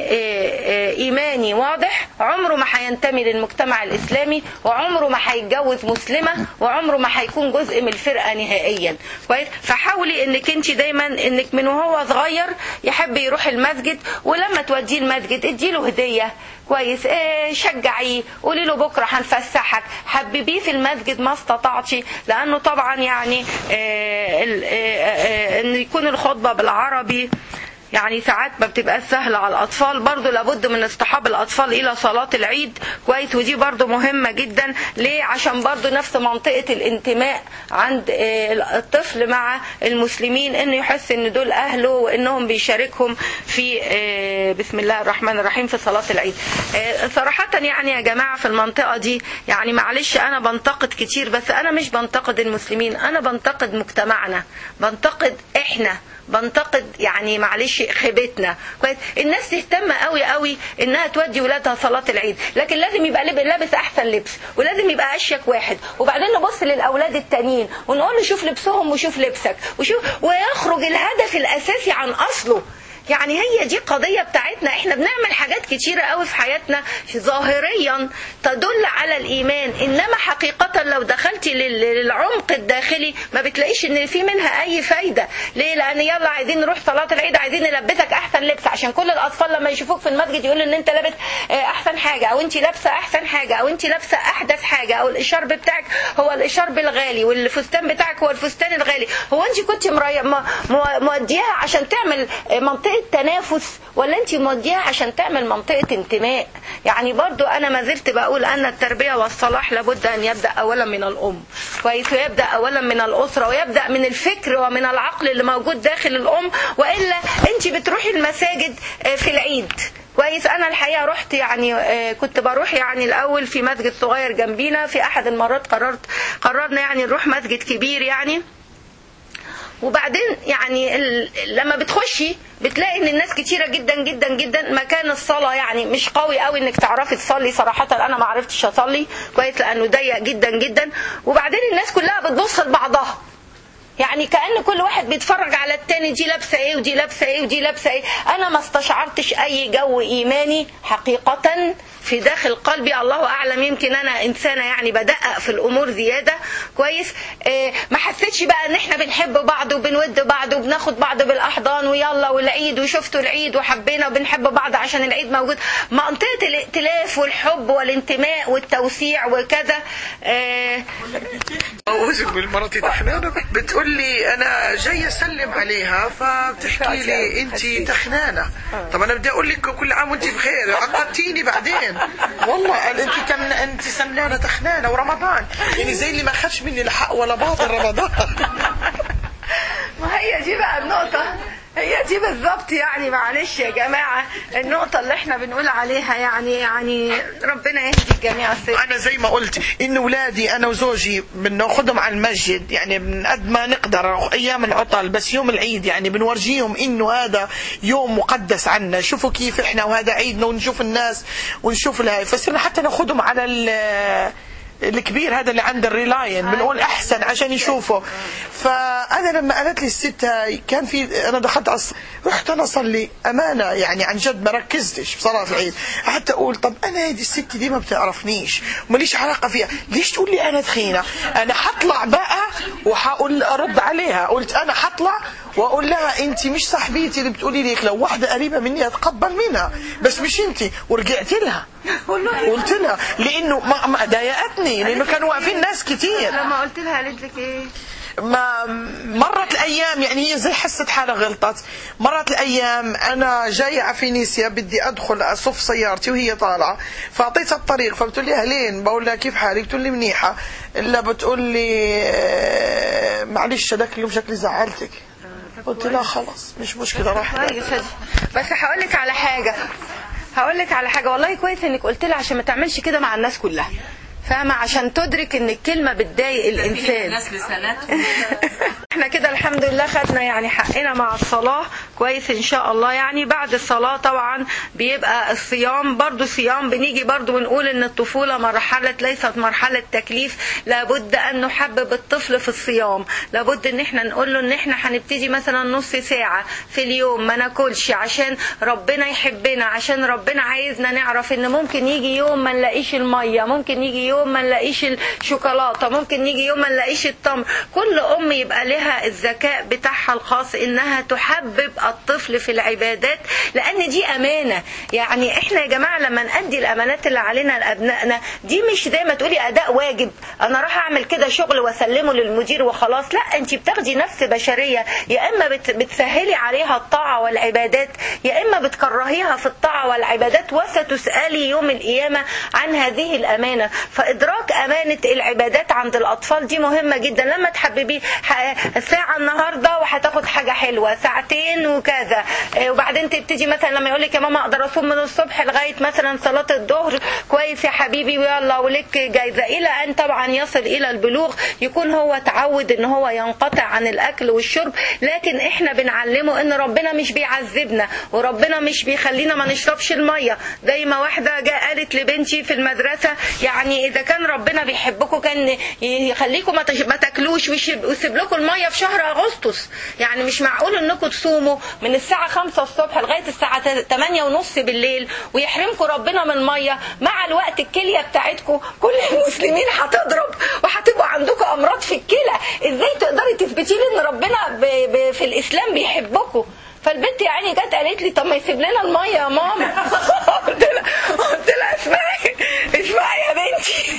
ايماني واضح عمره ما هينتمي للمجتمع الاسلامي وعمره ما هيتجوز مسلمه وعمره ما هيكون جزء من الفرقه نهائيا كويس فحاولي انك انت دايما انك من وهو صغير يحب يروح المسجد ولما توديه المسجد اديله هديه كويس ايه شجعيه قولي له بكره هنفسحك حببيه في المسجد ما استطعتي لانه طبعا يعني إيه إيه ان يكون الخطبه بالعربي يعني ساعات ما بتبقى سهلة على الأطفال برضو لابد من اصطحاب الأطفال إلى صلاة العيد كويس ودي برضو مهمة جدا ليه عشان برضو نفس منطقة الانتماء عند الطفل مع المسلمين انه يحس ان دول اهله وانهم بيشاركهم في بسم الله الرحمن الرحيم في صلاة العيد صراحة يعني يا جماعة في المنطقة دي يعني معلش انا بنتقد كتير بس انا مش بنتقد المسلمين انا بنتقد مجتمعنا بنتقد احنا بنتقد يعني معلش خيبتنا كويس الناس تهتم قوي قوي انها تودي ولادها صلاه العيد لكن لازم يبقى لابس احسن لبس ولازم يبقى اشيك واحد وبعدين نبص للاولاد التانيين ونقول له شوف لبسهم وشوف لبسك وشوف ويخرج الهدف الاساسي عن اصله يعني هي دي قضيه بتاعتنا احنا بنعمل حاجات كتيره قوي في حياتنا ظاهريا تدل على الايمان انما حقيقه لو دخلتي لل- للعمق الداخلي ما بتلاقيش ان في منها اي فايده ليه لان يلا عايزين نروح صلاه العيد عايزين نلبسك احسن لبس عشان كل الاطفال لما يشوفوك في المسجد يقولوا ان انت لابس آه، احسن حاجه او انت لابسه احسن حاجه او انت لابسه احدث حاجه او الاشارب بتاعك هو الاشارب الغالي والفستان بتاعك هو الفستان الغالي هو انت كنت مري... م... م- مودياها عشان تعمل آه، منطقه تنافس ولا انت مودياها عشان تعمل منطقه انتماء يعني برضو انا ما زلت بقول ان التربيه والصلاح لابد ان يبدا اولا من الام كويس ويبدا اولا من الاسره ويبدا من الفكر ومن العقل اللي موجود داخل الام والا انت بتروحي المساجد آه، في العيد كويس انا الحقيقه رحت يعني آه، كنت بروح يعني الاول في مسجد صغير جنبينا في احد المرات قررت قررنا يعني نروح مسجد كبير يعني وبعدين يعني ال... لما بتخشي بتلاقي ان الناس كتيره جدا جدا جدا مكان الصلاه يعني مش قوي قوي انك تعرفي تصلي صراحه انا ما عرفتش اصلي كويس لانه ضيق جدا جدا وبعدين الناس كلها بتبص لبعضها يعني كأن كل واحد بيتفرج على التاني دي لابسة ايه ودي لابسة ايه ودي لابسة ايه انا ما استشعرتش اي جو ايماني حقيقة في داخل قلبي الله اعلم يمكن انا انسانة يعني بدقق في الامور زيادة كويس آه ما حسيتش بقى ان احنا بنحب بعض وبنود بعض وبناخد بعض بالاحضان ويلا والعيد وشفتوا العيد وحبينا وبنحب بعض عشان العيد موجود منطقة الائتلاف والحب والانتماء والتوسيع وكذا آه أعوذ بالمرة تحنانة بتقول لي أنا جاي أسلم عليها فبتحكي لي أنت تحنانة طب أنا بدي أقول لك كل عام وأنت بخير عقدتيني بعدين والله قال أنت كم أنت سمنانة تحنانة ورمضان يعني زي اللي ما خدش مني الحق ولا باطل رمضان ما هي دي بقى النقطة هي دي بالظبط يعني معلش يا جماعة النقطة اللي احنا بنقول عليها يعني يعني ربنا يهدي الجميع السيد انا زي ما قلت ان اولادي انا وزوجي بناخذهم على المسجد يعني من قد ما نقدر ايام العطل بس يوم العيد يعني بنورجيهم انه هذا يوم مقدس عنا شوفوا كيف احنا وهذا عيدنا ونشوف الناس ونشوف الهاي فصرنا حتى ناخذهم على ال- الكبير هذا اللي عند الريلاين بنقول احسن عشان يشوفوا فانا لما قالت لي الست هاي كان في انا دخلت عص... رحت انا اصلي امانه يعني عن جد ما ركزتش بصلاه العيد قعدت اقول طب انا هذه الست دي ما بتعرفنيش وماليش علاقه فيها ليش تقول لي انا تخينه انا حطلع بقى وحقول ارد عليها قلت انا حطلع واقول لها انت مش صاحبتي اللي بتقولي لي هيك. لو واحده قريبه مني اتقبل منها بس مش انت ورجعت لها قلت لها لانه ما ما ضايقتني لانه كانوا واقفين ناس كتير لما قلت لها قالت لك ايه ما مرت الايام يعني هي زي حست حالها غلطت مرت الايام انا جايه على فينيسيا بدي ادخل اصف سيارتي وهي طالعه فاعطيتها الطريق فبتقول لي اهلين بقول لها كيف حالك بتقول لي منيحه الا بتقول لي آه، معلش هذاك اليوم شكلي زعلتك قلت لها خلاص مش مشكله راح كويس هدي. بس هقول لك على حاجة هقول لك على حاجة والله كويس انك قلت لها عشان ما تعملش كده مع الناس كلها فاهمة عشان تدرك ان الكلمة بتضايق الانسان الناس لسانات احنا كده الحمد لله خدنا يعني حقنا مع الصلاة كويس ان شاء الله يعني بعد الصلاة طبعا بيبقى الصيام برضو صيام بنيجي برضو ونقول ان الطفولة مرحلة ليست مرحلة تكليف لابد ان نحبب الطفل في الصيام لابد ان احنا نقول له ان احنا هنبتدي مثلا نص ساعة في اليوم ما ناكلش عشان ربنا يحبنا عشان ربنا عايزنا نعرف ان ممكن يجي يوم ما نلاقيش المية ممكن يجي يوم ما نلاقيش الشوكولاتة ممكن يجي يوم ما نلاقيش التمر كل ام يبقى لها الذكاء بتاعها الخاص انها تحبب الطفل في العبادات لان دي امانة يعني احنا يا جماعة لما نأدي الامانات اللي علينا لابنائنا دي مش زي ما تقولي اداء واجب انا راح اعمل كده شغل واسلمه للمدير وخلاص لا انت بتاخدي نفس بشرية يا اما بت بتسهلي عليها الطاعة والعبادات يا اما بتكرهيها في الطاعة والعبادات وستسألي يوم القيامة عن هذه الامانة فادراك امانة العبادات عند الاطفال دي مهمة جدا لما تحببيه ح- ساعة النهاردة وهتاخد حاجة حلوة ساعتين وكذا إيه، وبعدين تبتدي مثلا لما يقول لك يا ماما اقدر اصوم من الصبح لغاية مثلا صلاة الظهر كويس يا حبيبي ويلا ولك جايزة الى ان طبعا يصل الى البلوغ يكون هو تعود ان هو ينقطع عن الاكل والشرب لكن احنا بنعلمه ان ربنا مش بيعذبنا وربنا مش بيخلينا ما نشربش المية زي ما واحدة جاء قالت لبنتي في المدرسة يعني اذا اذا كان ربنا بيحبكم كان يخليكم ما تش- ما تاكلوش ويشب- ويسيب لكم الميه في شهر اغسطس يعني مش معقول انكم تصوموا من الساعه 5 الصبح لغايه الساعه 8 ونص بالليل ويحرمكم ربنا من الميه مع الوقت الكليه بتاعتكم كل المسلمين هتضرب وهتبقوا عندكم امراض في الكلى ازاي تقدري تثبتي لي ان ربنا ب... ب... في الاسلام بيحبكم فالبنت يعني جت قالت لي طب ما يسيب لنا الميه يا ماما قلت لها قلت لها اسمعي اسمعي يا بنتي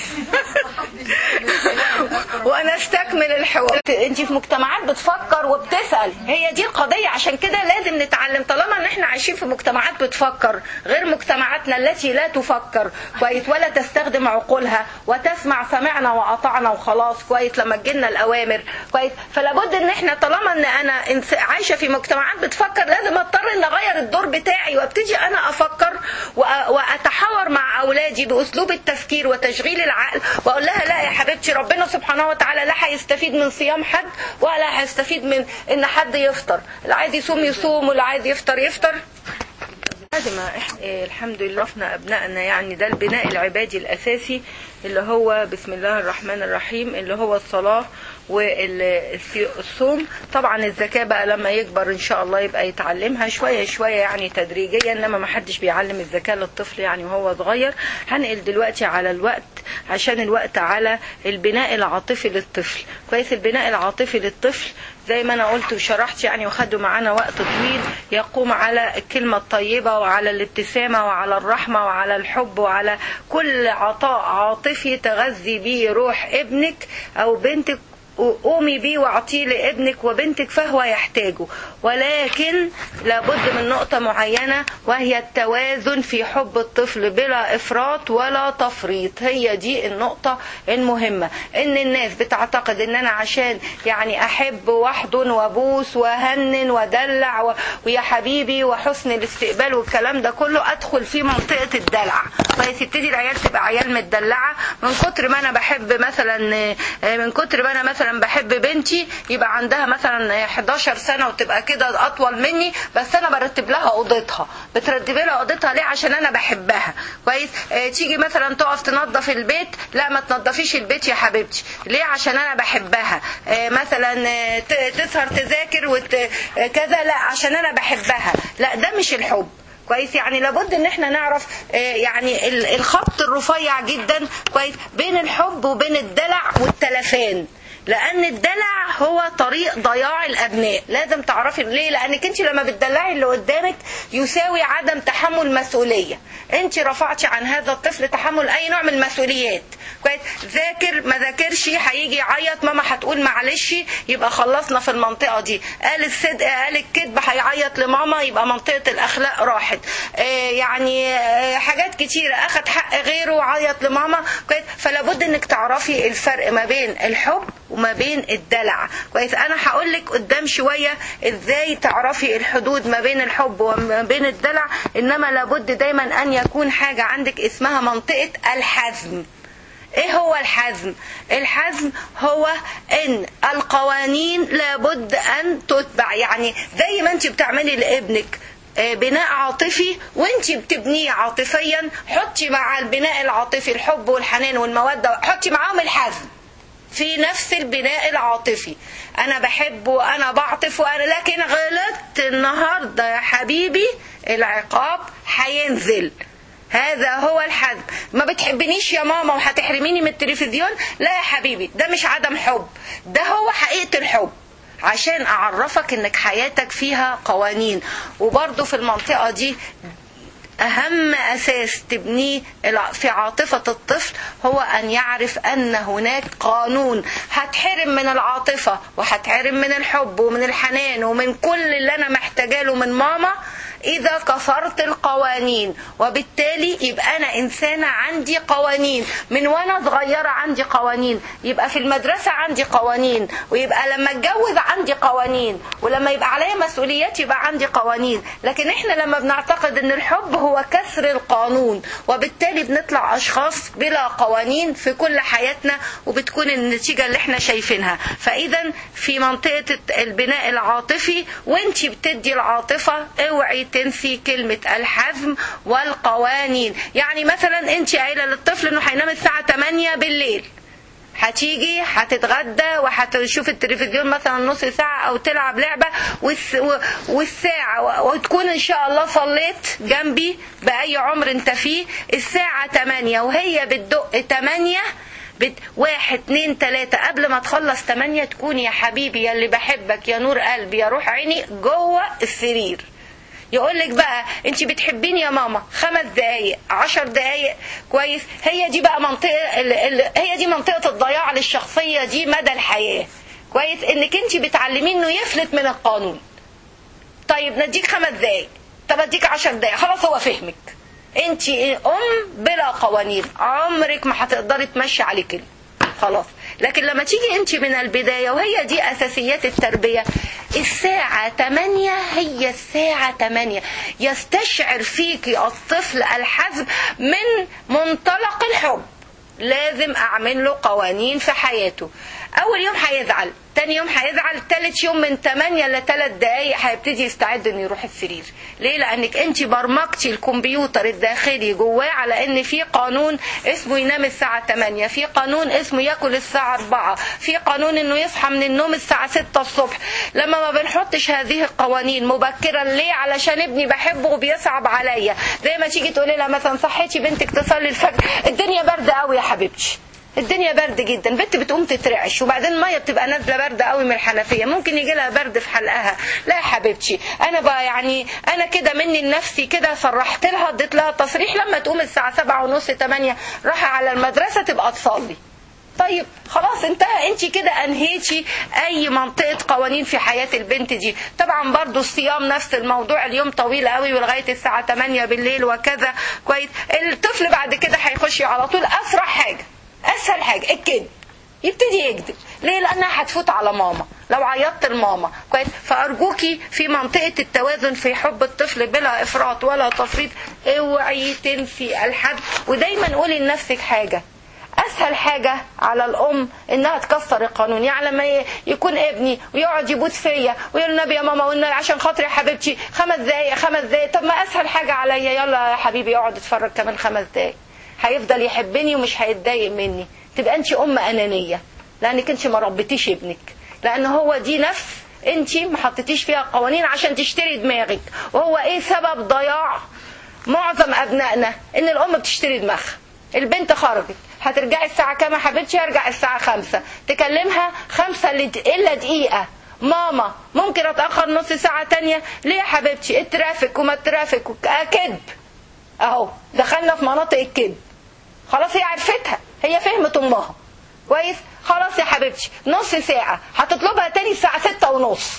وانا استكمل الحوار انت في مجتمعات بتفكر وبتسال هي دي القضيه عشان كده لازم نتعلم طالما ان احنا عايشين في مجتمعات بتفكر غير مجتمعاتنا التي لا تفكر كويس ولا تستخدم عقولها وتسمع سمعنا واطعنا وخلاص كويس لما تجينا الاوامر كويس فلابد ان احنا طالما ان انا إنس- عايشه في مجتمعات بتفكر لازم اضطر ان اغير الدور بتاعي وابتدي انا افكر وأ- واتحاور مع اولادي باسلوب التفكير وتشغيل العقل واقول لها لا يا حبيبتي ربنا سبحانه وتعالى لا هيستفيد من صيام حد ولا هيستفيد من ان حد يفطر اللي عايز يصوم يصوم واللي عايز يفطر يفطر بعد ما إح- إيه الحمد لله عرفنا ابنائنا يعني ده البناء العبادي الاساسي اللي هو بسم الله الرحمن الرحيم اللي هو الصلاه والصوم طبعا الزكاه بقى لما يكبر ان شاء الله يبقى يتعلمها شويه شويه يعني تدريجيا انما ما حدش بيعلم الزكاه للطفل يعني وهو صغير هنقل دلوقتي على الوقت عشان الوقت على البناء العاطفي للطفل كويس البناء العاطفي للطفل زي ما انا قلت وشرحت يعني وخدوا معانا وقت طويل يقوم على الكلمة الطيبة وعلى الابتسامة وعلى الرحمة وعلى الحب وعلى كل عطاء عاطفي تغذي به روح ابنك او بنتك قومي بيه واعطيه لابنك وبنتك فهو يحتاجه ولكن لابد من نقطة معينة وهي التوازن في حب الطفل بلا إفراط ولا تفريط هي دي النقطة المهمة إن الناس بتعتقد إن أنا عشان يعني أحب واحضن وابوس وهنن ودلع و... ويا حبيبي وحسن الاستقبال والكلام ده كله أدخل في منطقة الدلع كويس يبتدي العيال تبقى عيال متدلعة من كتر ما أنا بحب مثلا من كتر ما أنا مثلا بحب بنتي يبقى عندها مثلا 11 سنة وتبقى كده أطول مني بس أنا برتب لها أوضتها بترتب لها أوضتها ليه عشان أنا بحبها كويس آه، تيجي مثلا تقف تنظف البيت لا ما تنظفيش البيت يا حبيبتي ليه عشان أنا بحبها آه، مثلا آه، ت- تسهر تذاكر وت... آه، كذا لا عشان أنا بحبها لا ده مش الحب كويس يعني لابد ان احنا نعرف آه، يعني ال- الخط الرفيع جدا كويس بين الحب وبين الدلع والتلفان لان الدلع هو طريق ضياع الابناء لازم تعرفي ليه لانك انت لما بتدلعي اللي قدامك يساوي عدم تحمل مسؤوليه انت رفعتي عن هذا الطفل تحمل اي نوع من المسؤوليات كويس ذاكر ما ذاكرش هيجي يعيط ماما هتقول معلش يبقى خلصنا في المنطقه دي قال الصدق قال الكذب هيعيط لماما يبقى منطقه الاخلاق راحت آه يعني آه حاجات كتيره اخد حق غيره وعيط لماما كويس فلا بد انك تعرفي الفرق ما بين الحب وما بين الدلع كويس انا هقول لك قدام شويه ازاي تعرفي الحدود ما بين الحب وما بين الدلع انما لابد دايما ان يكون حاجه عندك اسمها منطقه الحزم ايه هو الحزم الحزم هو ان القوانين لابد ان تتبع يعني زي ما انت بتعملي لابنك آه، بناء عاطفي وانت بتبنيه عاطفيا حطي مع البناء العاطفي الحب والحنان والموده حطي معاهم الحزم في نفس البناء العاطفي انا بحب وانا بعطف وانا لكن غلطت النهارده يا حبيبي العقاب هينزل هذا هو الحزم ما بتحبنيش يا ماما وهتحرميني من التلفزيون لا يا حبيبي ده مش عدم حب ده هو حقيقة الحب عشان اعرفك انك حياتك فيها قوانين وبرضه في المنطقة دي أهم أساس تبنيه الع- في عاطفة الطفل هو أن يعرف أن هناك قانون هتحرم من العاطفة وهتحرم من الحب ومن الحنان ومن كل اللي أنا محتاجاه له من ماما إذا كسرت القوانين وبالتالي يبقى أنا إنسانة عندي قوانين من وأنا صغيرة عندي قوانين يبقى في المدرسة عندي قوانين ويبقى لما أتجوز عندي قوانين ولما يبقى عليا مسؤوليات يبقى عندي قوانين لكن إحنا لما بنعتقد أن الحب هو كسر القانون وبالتالي بنطلع أشخاص بلا قوانين في كل حياتنا وبتكون النتيجة اللي احنا شايفينها فإذا في منطقة البناء العاطفي وانتي بتدي العاطفة اوعي تنسي كلمة الحزم والقوانين يعني مثلا انت قايلة للطفل انه هينام الساعة 8 بالليل هتيجي هتتغدى وهتشوف التلفزيون مثلا نص ساعة أو تلعب لعبة والس... و- والساعة و- وتكون إن شاء الله صليت جنبي بأي عمر أنت فيه الساعة 8 وهي بتدق 8 بت... واحد اتنين تلاتة قبل ما تخلص تمانية تكون يا حبيبي يا اللي بحبك يا نور قلبي يا روح عيني جوه السرير يقول لك بقى انت بتحبيني يا ماما خمس دقايق عشر دقايق كويس هي دي بقى منطقة ال... ال... هي دي منطقة الضياع للشخصية دي مدى الحياة كويس انك انت بتعلميه انه يفلت من القانون طيب نديك خمس دقايق طب اديك عشر دقايق خلاص هو فهمك انت ام بلا قوانين عمرك ما هتقدري تمشي عليه كلمه خلاص لكن لما تيجي انت من البداية وهي دي اساسيات التربية الساعة 8 هي الساعة 8 يستشعر فيك الطفل الحزم من منطلق الحب لازم اعمل له قوانين في حياته اول يوم هيزعل تاني يوم هيزعل تالت يوم من 8 ل 3 دقايق هيبتدي يستعد انه يروح السرير ليه لانك انت برمجتي الكمبيوتر الداخلي جواه على ان في قانون اسمه ينام الساعه 8 في قانون اسمه ياكل الساعه 4 في قانون انه يصحى من النوم الساعه 6 الصبح لما ما بنحطش هذه القوانين مبكرا ليه علشان ابني بحبه وبيصعب عليا زي ما تيجي تقولي لها مثلا صحيتي بنتك تصلي الفجر الدنيا برد قوي يا حبيبتي الدنيا برد جدا بنت بتقوم تترعش وبعدين الميه بتبقى نازله برد قوي من الحنفيه ممكن يجي لها برد في حلقها لا يا حبيبتي انا بقى يعني انا كده مني لنفسي كده صرحت لها اديت لها تصريح لما تقوم الساعه سبعة ونص 8 راح على المدرسه تبقى تصلي طيب خلاص انتهى انت كده انهيتي اي منطقه قوانين في حياه البنت دي طبعا برضو الصيام نفس الموضوع اليوم طويل قوي ولغايه الساعه 8 بالليل وكذا كويس الطفل بعد كده هيخش على طول اسرع حاجه اسهل حاجه الكذب يبتدي يكذب ليه لانها هتفوت على ماما لو عيطت لماما كويس فارجوكي في منطقه التوازن في حب الطفل بلا افراط ولا تفريط اوعي تنسي الحد ودايما قولي لنفسك حاجه اسهل حاجه على الام انها تكسر القانون يعني لما ي- يكون ابني ويقعد يبوس فيا ويقول النبي يا ماما والنبي عشان خاطري يا حبيبتي خمس دقايق خمس دقايق طب ما اسهل حاجه عليا يلا يا حبيبي اقعد اتفرج كمان خمس دقايق هيفضل يحبني ومش هيتضايق مني تبقى انت ام انانيه لانك انت ما ربيتيش ابنك لان هو دي نفس انت ما حطيتيش فيها قوانين عشان تشتري دماغك وهو ايه سبب ضياع معظم ابنائنا ان الام بتشتري دماغها البنت خرجت هترجعي الساعة كام يا حبيبتي هرجع الساعة خمسة تكلمها خمسة إلا- إلا دقيقة ماما ممكن أتأخر نص ساعة تانية ليه يا حبيبتي الترافيك وما الترافيك وك- آه كذب أهو دخلنا في مناطق الكذب خلاص هي عرفتها هي فهمت امها كويس خلاص يا حبيبتي نص ساعة هتطلبها تاني الساعة ستة ونص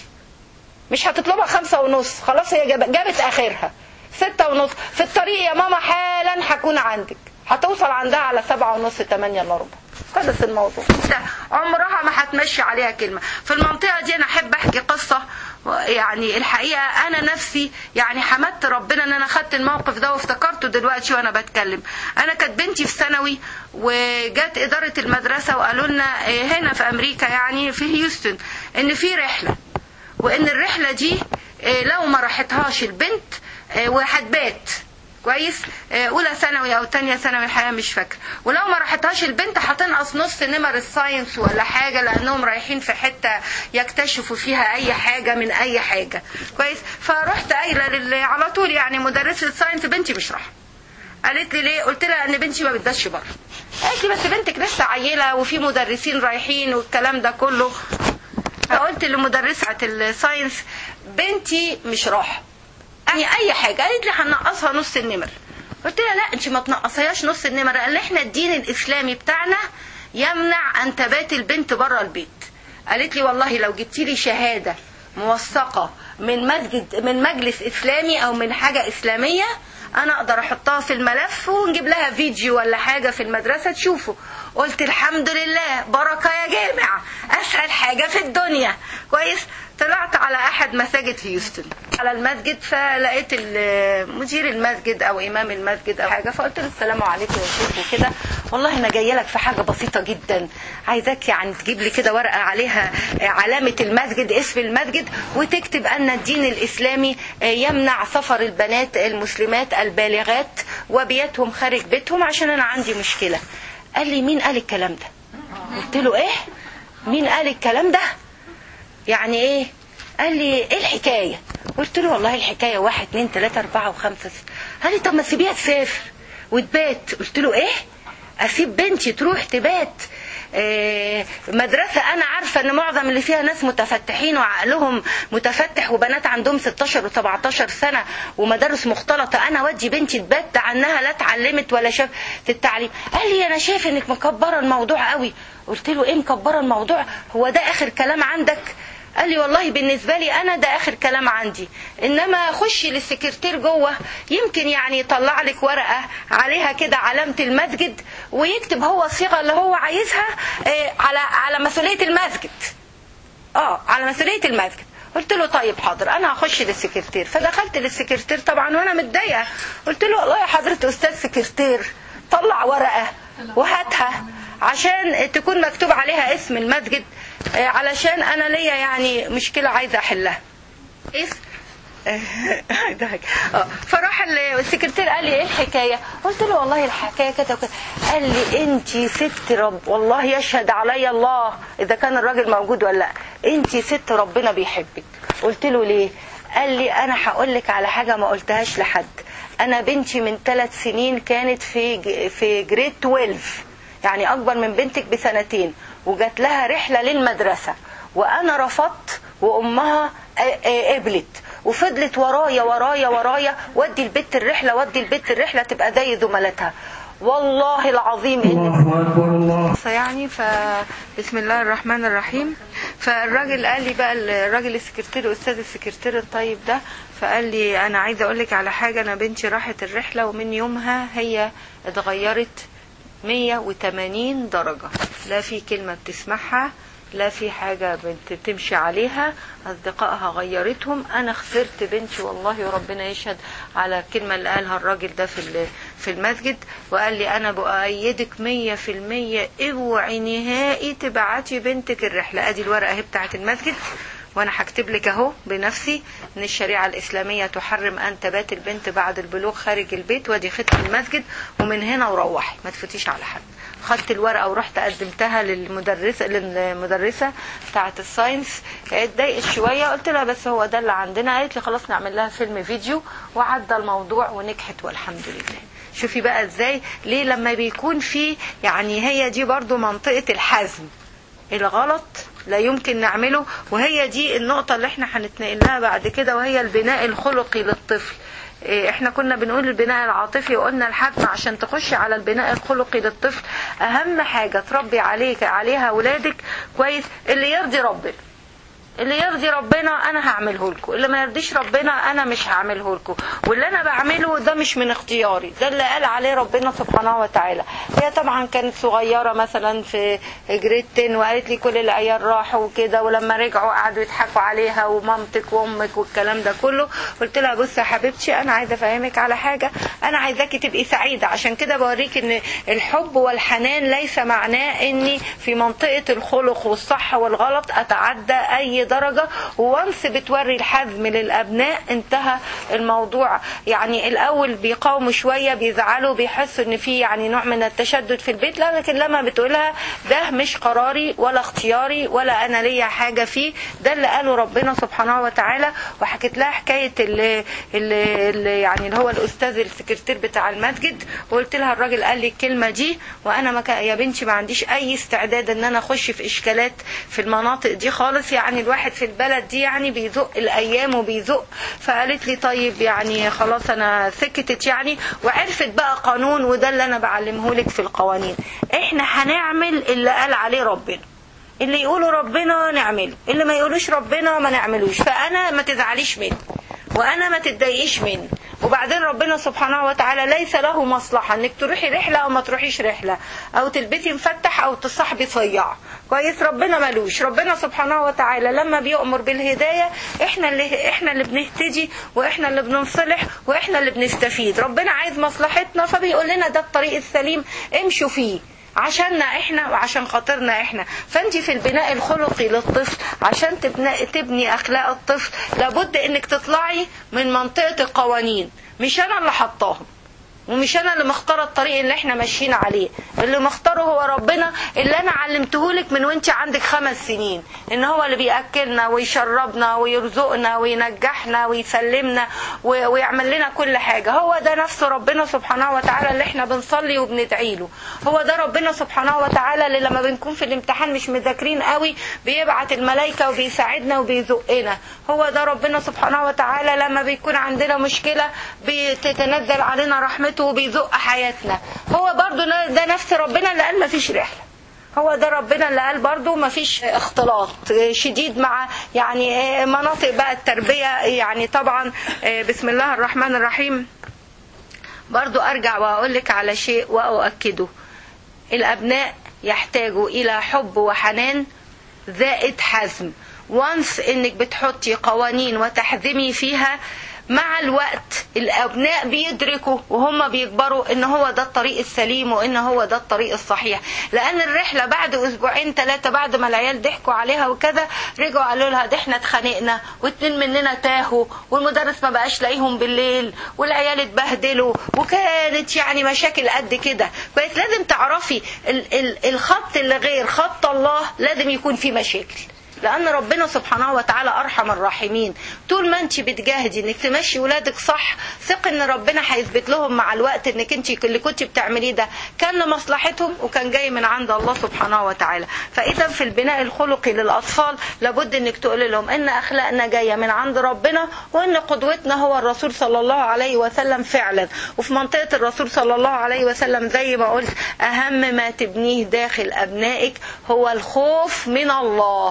مش هتطلبها خمسة ونص خلاص هي جاب- جابت اخرها ستة ونص في الطريق يا ماما حالا هكون عندك هتوصل عندها على سبعة ونص تمانية الا ربع خلص الموضوع ده عمرها ما هتمشي عليها كلمة في المنطقة دي انا احب احكي قصة يعني الحقيقة انا نفسي يعني حمدت ربنا ان انا خدت الموقف ده وافتكرته دلوقتي وانا بتكلم انا كانت بنتي في ثانوي وجت ادارة المدرسة وقالوا لنا إيه، هنا في امريكا يعني في هيوستن ان في رحلة وان الرحله دي آه، لو ما راحتهاش البنت آه، وهتبات كويس آه، اولى ثانوي او تانية ثانوي الحقيقه مش فاكره ولو ما راحتهاش البنت هتنقص نص نمر الساينس ولا حاجه لانهم رايحين في حته يكتشفوا فيها اي حاجه من اي حاجه كويس فرحت قايله لل- على طول يعني مدرسه الساينس بنتي مش رايحه قالت لي ليه قلت لها ان بنتي ما بتدش بره قالت لي بس بنتك لسه عيله وفي مدرسين رايحين والكلام ده كله فقلت لمدرسة الساينس بنتي مش راحة يعني اي حاجة قالت لي هنقصها نص النمر قلت لها لا انت ما تنقصيهاش نص النمر قال لي احنا الدين الاسلامي بتاعنا يمنع ان تبات البنت بره البيت قالت لي والله لو جبتي لي شهادة موثقة من مسجد من مجلس اسلامي او من حاجة اسلامية انا اقدر احطها في الملف ونجيب لها فيديو ولا حاجة في المدرسة تشوفه قلت الحمد لله بركة يا جامع اسهل حاجة في الدنيا كويس طلعت على احد مساجد هيوستن على المسجد فلقيت ال- مدير المسجد او امام المسجد او حاجه فقلت له السلام عليكم يا شيخ وكده والله انا جايه لك في حاجه بسيطه جدا عايزاك يعني تجيب لي كده ورقه عليها علامه المسجد اسم المسجد وتكتب ان الدين الاسلامي يمنع سفر البنات المسلمات البالغات وبياتهم خارج بيتهم عشان انا عندي مشكله قال لي مين قال الكلام ده قلت له ايه مين قال الكلام ده يعني ايه قال لي ايه الحكاية قلت له والله الحكاية واحد اتنين تلاتة اربعة وخمسة ستة قال لي طب ما تسيبيها تسافر وتبات قلت له ايه اسيب بنتي تروح تبات آه، مدرسة أنا عارفة إن معظم اللي فيها ناس متفتحين وعقلهم متفتح وبنات عندهم 16 و17 سنة ومدارس مختلطة أنا ودي بنتي تبات عنها لا اتعلمت ولا شافت التعليم قال لي أنا شايف إنك مكبرة الموضوع قوي قلت له إيه مكبرة الموضوع هو ده آخر كلام عندك قال لي والله بالنسبة لي أنا ده آخر كلام عندي إنما خشي للسكرتير جوه يمكن يعني يطلع لك ورقة عليها كده علامة المسجد ويكتب هو الصيغة اللي هو عايزها آه، على على مسؤولية المسجد اه على مسؤولية المسجد قلت له طيب حاضر انا هخش للسكرتير فدخلت للسكرتير طبعا وانا متضايقه قلت له والله يا حضره استاذ سكرتير طلع ورقه وهاتها عشان تكون مكتوب عليها اسم المسجد آه، علشان انا ليا يعني مشكله عايزه احلها اسم ضحك. اه فراح ال- السكرتير قال لي ايه الحكايه قلت له والله الحكايه كده وكده قال لي انت ست رب والله يشهد علي الله اذا كان الراجل موجود ولا لا انت ست ربنا بيحبك قلت له ليه قال لي انا هقول لك على حاجه ما قلتهاش لحد انا بنتي من ثلاث سنين كانت في ج- في جريد 12 يعني اكبر من بنتك بسنتين وجات لها رحله للمدرسه وانا رفضت وامها آه، آه، قبلت وفضلت ورايا ورايا ورايا ودي البت الرحله ودي البت الرحله تبقى زي زملاتها والله العظيم ان الله أكبر الله يعني ف بسم الله الرحمن الرحيم فالراجل قال لي بقى الراجل السكرتير استاذ السكرتير الطيب ده فقال لي انا عايزه اقول لك على حاجه انا بنتي راحت الرحله ومن يومها هي اتغيرت 180 درجه لا في كلمه بتسمعها لا في حاجة بنت بتمشي عليها أصدقائها غيرتهم أنا خسرت بنتي والله وربنا يشهد على الكلمة اللي قالها الراجل ده في ال- في المسجد وقال لي أنا بأيدك مية في المية اوعي نهائي تبعتي بنتك الرحلة أدي الورقة اهي بتاعت المسجد وانا هكتب لك اهو بنفسي ان الشريعه الاسلاميه تحرم ان تبات البنت بعد البلوغ خارج البيت ودي ختم المسجد ومن هنا وروحي ما تفوتيش على حد خدت الورقه ورحت قدمتها للمدرسه للمدرسه بتاعه الساينس اتضايقت شويه قلت لها بس هو ده اللي عندنا قالت لي خلاص نعمل لها فيلم فيديو وعدى الموضوع ونجحت والحمد لله شوفي بقى ازاي ليه لما بيكون في يعني هي دي برضو منطقه الحزم الغلط لا يمكن نعمله وهي دي النقطة اللي احنا هنتنقل لها بعد كده وهي البناء الخلقي للطفل إيه، احنا كنا بنقول البناء العاطفي وقلنا الحجم عشان تخشي على البناء الخلقي للطفل اهم حاجة تربي عليك عليها اولادك كويس اللي يرضي ربنا اللي يرضي ربنا انا هعمله لكم اللي ما يرضيش ربنا انا مش هعمله لكم واللي انا بعمله ده مش من اختياري ده اللي قال عليه ربنا سبحانه وتعالى هي طبعا كانت صغيره مثلا في جريد 10 وقالت لي كل العيال راحوا وكده ولما رجعوا قعدوا يضحكوا عليها ومامتك وامك والكلام ده كله قلت لها بصي يا حبيبتي انا عايزه افهمك على حاجه انا عايزاكي تبقي سعيده عشان كده بوريك ان الحب والحنان ليس معناه اني في منطقه الخلق والصح والغلط اتعدى اي درجه وانس بتوري الحزم للابناء انتهى الموضوع يعني الاول بيقاوموا شويه بيزعلوا بيحسوا ان في يعني نوع من التشدد في البيت لا لكن لما بتقولها ده مش قراري ولا اختياري ولا انا ليا حاجه فيه ده اللي قاله ربنا سبحانه وتعالى وحكيت لها حكايه اللي, اللي, اللي يعني اللي هو الاستاذ السكرتير بتاع المسجد وقلت لها الراجل قال لي الكلمه دي وانا ما كان- يا بنتي ما عنديش اي استعداد ان انا اخش في اشكالات في المناطق دي خالص يعني الواحد في البلد دي يعني بيزق الايام وبيزق فقالت لي طيب يعني خلاص انا سكتت يعني وعرفت بقى قانون وده اللي انا بعلمه لك في القوانين احنا هنعمل اللي قال عليه ربنا اللي يقولوا ربنا نعمله اللي ما يقولوش ربنا ما نعملوش فانا ما تزعليش مني وانا ما تتضايقيش مني وبعدين ربنا سبحانه وتعالى ليس له مصلحة انك تروحي رحلة او ما تروحيش رحلة او تلبسي مفتح او تصاحبي صيع كويس ربنا ملوش ربنا سبحانه وتعالى لما بيأمر بالهداية احنا اللي احنا اللي بنهتدي واحنا اللي بننصلح واحنا اللي بنستفيد ربنا عايز مصلحتنا فبيقول لنا ده الطريق السليم امشوا فيه عشاننا احنا وعشان خاطرنا احنا فانت في البناء الخلقي للطفل عشان تبني, تبني اخلاق الطفل لابد انك تطلعي من منطقة القوانين مش انا اللي حطاهم ومش انا اللي مختاره الطريق اللي احنا ماشيين عليه اللي مختاره هو ربنا اللي انا علمتهولك من وانت عندك خمس سنين ان هو اللي بياكلنا ويشربنا ويرزقنا وينجحنا ويسلمنا ويعمل لنا كل حاجه هو ده نفسه ربنا سبحانه وتعالى اللي احنا بنصلي وبندعي له هو ده ربنا سبحانه وتعالى اللي لما بنكون في الامتحان مش مذاكرين قوي بيبعت الملائكه وبيساعدنا وبيزقنا هو ده ربنا سبحانه وتعالى لما بيكون عندنا مشكله بتتنزل علينا رحمته وبيزق حياتنا هو برضو ده نفس ربنا اللي قال ما فيش رحله هو ده ربنا اللي قال برضو ما فيش اختلاط شديد مع يعني مناطق بقى التربية يعني طبعا بسم الله الرحمن الرحيم برضو ارجع واقول لك على شيء واؤكده الابناء يحتاجوا الى حب وحنان زائد حزم وانس انك بتحطي قوانين وتحزمي فيها مع الوقت الابناء بيدركوا وهم بيكبروا ان هو ده الطريق السليم وان هو ده الطريق الصحيح لان الرحله بعد اسبوعين ثلاثه بعد ما العيال ضحكوا عليها وكذا رجعوا قالوا لها ده احنا اتخانقنا واتنين مننا تاهوا والمدرس ما بقاش لاقيهم بالليل والعيال اتبهدلوا وكانت يعني مشاكل قد كده كويس لازم تعرفي ال ال الخط اللي غير خط الله لازم يكون فيه مشاكل لان ربنا سبحانه وتعالى ارحم الراحمين طول ما انت بتجاهدي انك تمشي ولادك صح ثق ان ربنا هيثبت لهم مع الوقت انك انت اللي كنت بتعمليه ده كان لمصلحتهم وكان جاي من عند الله سبحانه وتعالى فاذا في البناء الخلقي للاطفال لابد انك تقول لهم ان اخلاقنا جايه من عند ربنا وان قدوتنا هو الرسول صلى الله عليه وسلم فعلا وفي منطقه الرسول صلى الله عليه وسلم زي ما قلت اهم ما تبنيه داخل ابنائك هو الخوف من الله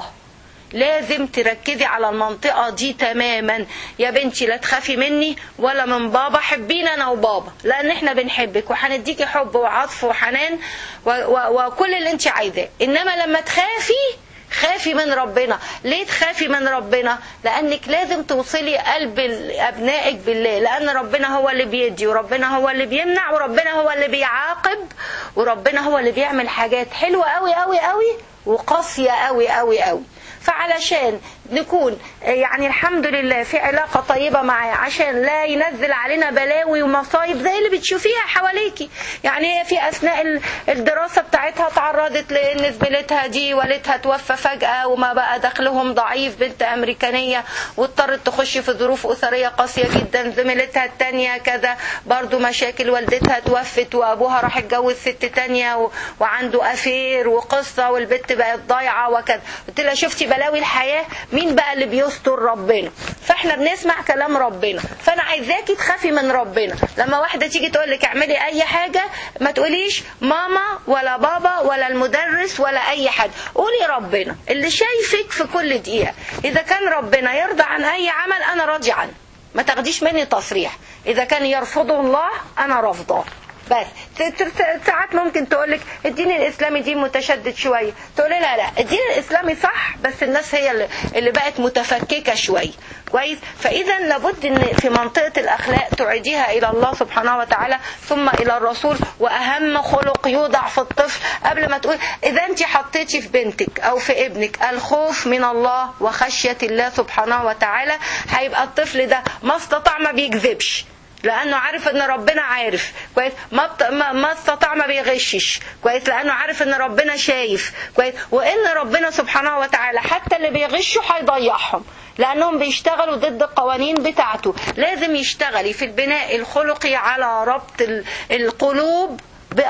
لازم تركزي على المنطقة دي تماما يا بنتي لا تخافي مني ولا من بابا حبينا انا وبابا لان احنا بنحبك وهنديكي حب وعطف وحنان و و وكل اللي انت عايزاه انما لما تخافي خافي من ربنا ليه تخافي من ربنا لانك لازم توصلي قلب ابنائك بالله لان ربنا هو اللي بيدي وربنا هو اللي بيمنع وربنا هو اللي بيعاقب وربنا هو اللي بيعمل حاجات حلوه قوي قوي قوي وقاسيه قوي قوي قوي فعلشان نكون يعني الحمد لله في علاقة طيبة معاه عشان لا ينزل علينا بلاوي ومصايب زي اللي بتشوفيها حواليكي يعني هي في أثناء الدراسة بتاعتها تعرضت لأن زميلتها دي والدها توفى فجأة وما بقى دخلهم ضعيف بنت أمريكانية واضطرت تخش في ظروف أسرية قاسية جدا زميلتها التانية كذا برضو مشاكل والدتها توفت وأبوها راح اتجوز ست تانية وعنده أفير وقصة والبت بقت ضايعة وكذا قلت لها شفتي بلاوي الحياة مين بقى اللي بيستر ربنا فاحنا بنسمع كلام ربنا فانا عايزاكي تخافي من ربنا لما واحدة تيجي تقول لك اعملي اي حاجة ما تقوليش ماما ولا بابا ولا المدرس ولا اي حد قولي ربنا اللي شايفك في كل دقيقة اذا كان ربنا يرضى عن اي عمل انا راضي عنه ما تاخديش مني تصريح اذا كان يرفضه الله انا رافضاه بس ساعات ممكن تقول لك الدين الاسلامي دين متشدد شويه تقول لا لا الدين الاسلامي صح بس الناس هي اللي, اللي بقت متفككه شويه كويس فاذا لابد ان في منطقه الاخلاق تعيديها الى الله سبحانه وتعالى ثم الى الرسول واهم خلق يوضع في الطفل قبل ما تقول اذا انت حطيتي في بنتك او في ابنك الخوف من الله وخشيه الله سبحانه وتعالى هيبقى الطفل ده ما استطاع ما بيكذبش لانه عارف ان ربنا عارف كويس ما بت... ما, ما استطاع ما بيغشش كويس لانه عارف ان ربنا شايف كويس وان ربنا سبحانه وتعالى حتى اللي بيغشوا هيضيعهم لانهم بيشتغلوا ضد القوانين بتاعته لازم يشتغلي في البناء الخلقي على ربط القلوب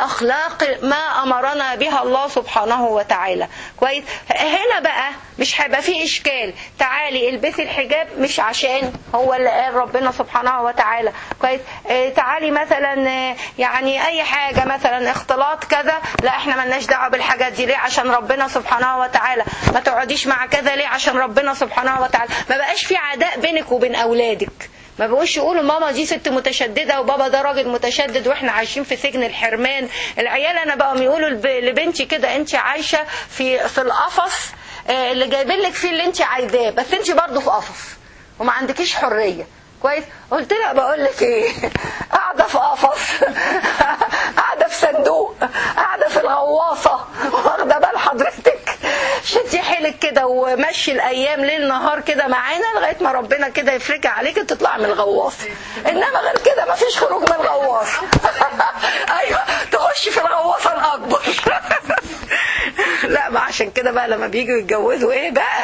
باخلاق ما امرنا بها الله سبحانه وتعالى كويس هنا بقى مش هيبقى فيه اشكال تعالي البسي الحجاب مش عشان هو اللي قال ربنا سبحانه وتعالى كويس اه تعالي مثلا اه يعني اي حاجه مثلا اختلاط كذا لا احنا ملناش دعوه بالحاجات دي ليه عشان ربنا سبحانه وتعالى ما تقعديش مع كذا ليه عشان ربنا سبحانه وتعالى ما بقاش في عداء بينك وبين اولادك ما بقوش يقولوا ماما دي ست متشدده وبابا ده راجل متشدد واحنا عايشين في سجن الحرمان العيال انا بقوا يقولوا لب- لبنتي كده انت عايشه في في القفص آه، اللي جايبين لك فيه اللي انت عايزاه بس انت برضه في قفص وما عندكيش حريه كويس قلت لها بقول لك ايه قاعده في قفص قاعده في صندوق قاعده في الغواصه واخده بال حضرتك شدي حيلك كده ومشي الايام ليل نهار كده معانا لغايه ما ربنا كده يفرجها عليك تطلع من الغواصه انما غير كده ما فيش خروج من الغواصه ايوه تخش في الغواصه الاكبر لا ما عشان كده بقى لما بييجوا يتجوزوا ايه بقى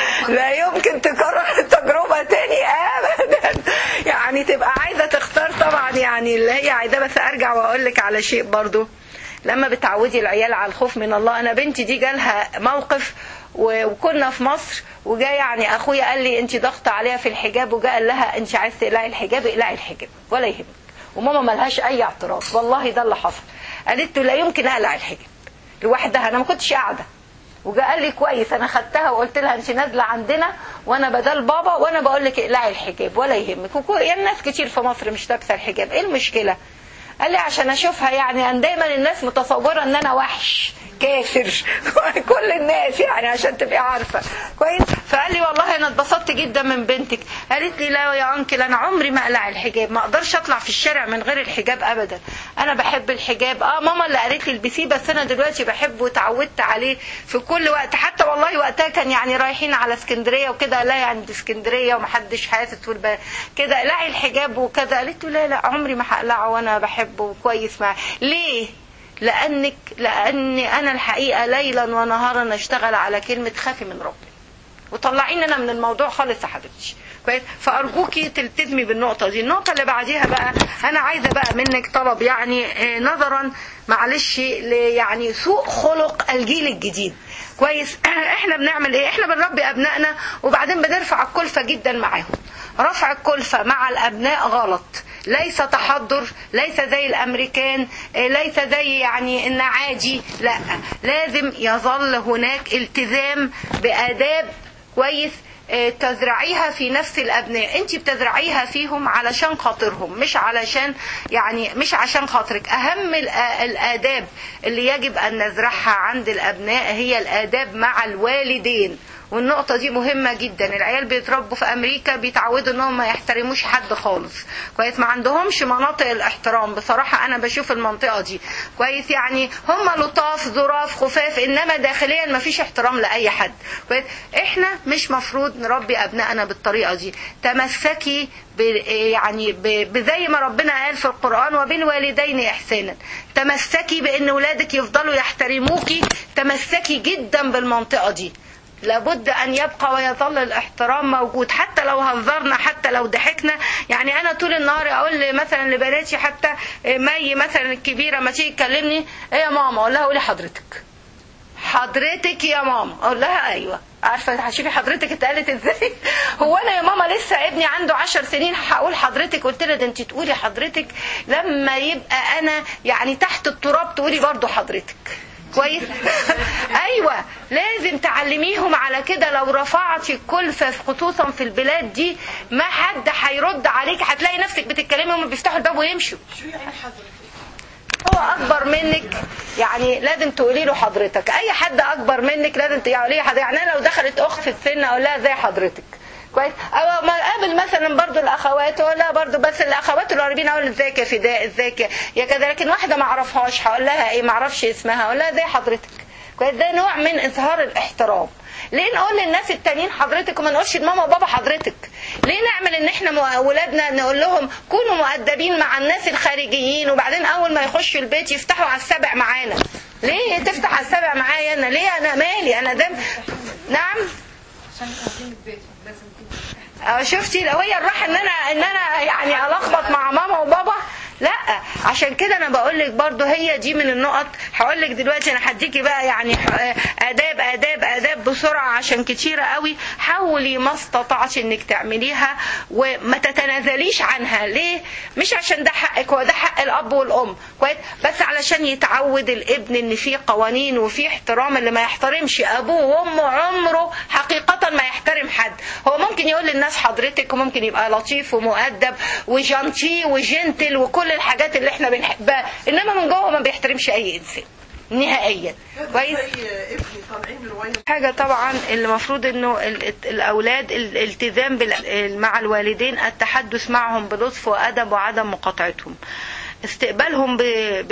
لا يمكن تكرر التجربة تاني ابدا يعني تبقى عايزة تختار طبعا يعني اللي هي عايزاه بس ارجع واقول لك على شيء برضو لما بتعودي العيال على الخوف من الله انا بنتي دي جالها موقف و- وكنا في مصر وجا يعني اخويا قال لي انت ضغط عليها في الحجاب وجا قال لها انت عايز تقلعي الحجاب اقلعي الحجاب ولا يهمك وماما ملهاش اي اعتراض والله ده اللي حصل قالت له لا يمكن اقلع الحجاب لوحدها انا ما كنتش قاعده وجا قال لي كويس انا خدتها وقلت لها انت نازله عندنا وانا بدل بابا وانا بقول لك اقلعي الحجاب ولا يهمك وكل يعني ناس كتير في مصر مش لابسه الحجاب ايه المشكله قال لي عشان اشوفها يعني أنا دايما الناس متصوره ان انا وحش كافر كل الناس يعني عشان تبقي عارفه كويس فقال لي والله انا اتبسطت جدا من بنتك قالت لي لا يا انكل انا عمري ما اقلع الحجاب ما اقدرش اطلع في الشارع من غير الحجاب ابدا انا بحب الحجاب اه ماما اللي قالت لي البسيه بس انا دلوقتي بحبه وتعودت عليه في كل وقت حتى والله وقتها كان يعني رايحين على اسكندريه وكده لا يعني دي اسكندريه ومحدش حاسس والب... كده اقلعي الحجاب وكذا قالت له لا لا عمري ما هقلعه وانا بحبه كويس معاه ليه لانك لاني انا الحقيقه ليلا ونهارا اشتغل على كلمه خافي من ربنا وطلعيني انا من الموضوع خالص يا حبيبتي كويس فارجوكي تلتزمي بالنقطه دي النقطه اللي بعديها بقى انا عايزه بقى منك طلب يعني آه، نظرا معلش ل- يعني سوء خلق الجيل الجديد كويس احنا بنعمل ايه احنا بنربي ابنائنا وبعدين بنرفع الكلفه جدا معاهم رفع الكلفه مع الابناء غلط ليس تحضر ليس زي الامريكان آه، ليس زي يعني ان عادي لا لازم يظل هناك التزام باداب كويس آه، تزرعيها في نفس الابناء انت بتزرعيها فيهم علشان خاطرهم مش علشان يعني مش عشان خاطرك اهم الآ- الاداب اللي يجب ان نزرعها عند الابناء هي الاداب مع الوالدين والنقطة دي مهمة جدا العيال بيتربوا في أمريكا بيتعودوا إنهم ما يحترموش حد خالص كويس ما عندهمش مناطق الاحترام بصراحة أنا بشوف المنطقة دي كويس يعني هم لطاف ظراف خفاف إنما داخليا ما فيش احترام لأي حد كويس إحنا مش مفروض نربي أبنائنا بالطريقة دي تمسكي ب يعني ب- بزي ما ربنا قال في القرآن وبالوالدين إحسانا تمسكي بأن ولادك يفضلوا يحترموكي تمسكي جدا بالمنطقة دي لابد ان يبقى ويظل الاحترام موجود حتى لو هزرنا حتى لو ضحكنا يعني انا طول النهار اقول مثلا لبناتي حتى مي مثلا الكبيره ما تيجي تكلمني ايه يا ماما اقول لها قولي حضرتك حضرتك يا ماما اقول لها ايوه عارفه هشوفي حضرتك اتقالت ازاي هو انا يا ماما لسه ابني عنده عشر سنين هقول حضرتك قلت لها ده انت تقولي حضرتك لما يبقى انا يعني تحت التراب تقولي برضو حضرتك كويس ايوه لازم تعلميهم على كده لو رفعتي الكلفه خصوصا في البلاد دي ما حد هيرد عليك هتلاقي نفسك بتتكلمي هم بيفتحوا الباب ويمشوا هو اكبر منك يعني لازم تقولي له حضرتك اي حد اكبر منك لازم تقولي له حضرتك يعني أنا لو دخلت اخت في السن اقول لها زي حضرتك كويس او ما اقابل مثلا برضو الاخوات اقول لها برضو بس الاخوات القريبين اقول ازيك يا فداء ازيك يا- يا كذا لكن واحده ما اعرفهاش هقول لها ايه ما اعرفش اسمها اقول لها زي حضرتك كويس ده نوع من اظهار الاحترام ليه نقول للناس التانيين حضرتك وما نقولش لماما وبابا حضرتك ليه نعمل ان احنا مو- ولادنا نقول لهم كونوا مؤدبين مع الناس الخارجيين وبعدين اول ما يخشوا البيت يفتحوا على السبع معانا ليه تفتح على السبع معايا انا ليه انا مالي انا دم نعم عشان تنظيم البيت لازم تبقى اه شفتي لو هي الراحه ان انا ان انا يعني الخبط مع ماما وبابا لا عشان كده انا بقول لك برضو هي دي من النقط هقول لك دلوقتي انا هديكي بقى يعني ح- اداب اداب اداب بسرعه عشان كتيره قوي حاولي ما استطعتي انك تعمليها وما تتنازليش عنها ليه مش عشان ده حقك هو ده حق الاب والام كويس بس علشان يتعود الابن ان في قوانين وفي احترام اللي ما يحترمش ابوه وامه عمره حقيقه ما يحترم حد هو ممكن ممكن يقول للناس حضرتك وممكن يبقى لطيف ومؤدب وجانتي وجنتل وكل الحاجات اللي احنا بنحبها انما من جوه ما بيحترمش اي انسان نهائيا كويس ابني طالعين روايه حاجة طبعا المفروض انه ال- الأولاد الالتزام بال- مع الوالدين التحدث معهم بلطف وأدب وعدم مقاطعتهم استقبالهم ب... ب...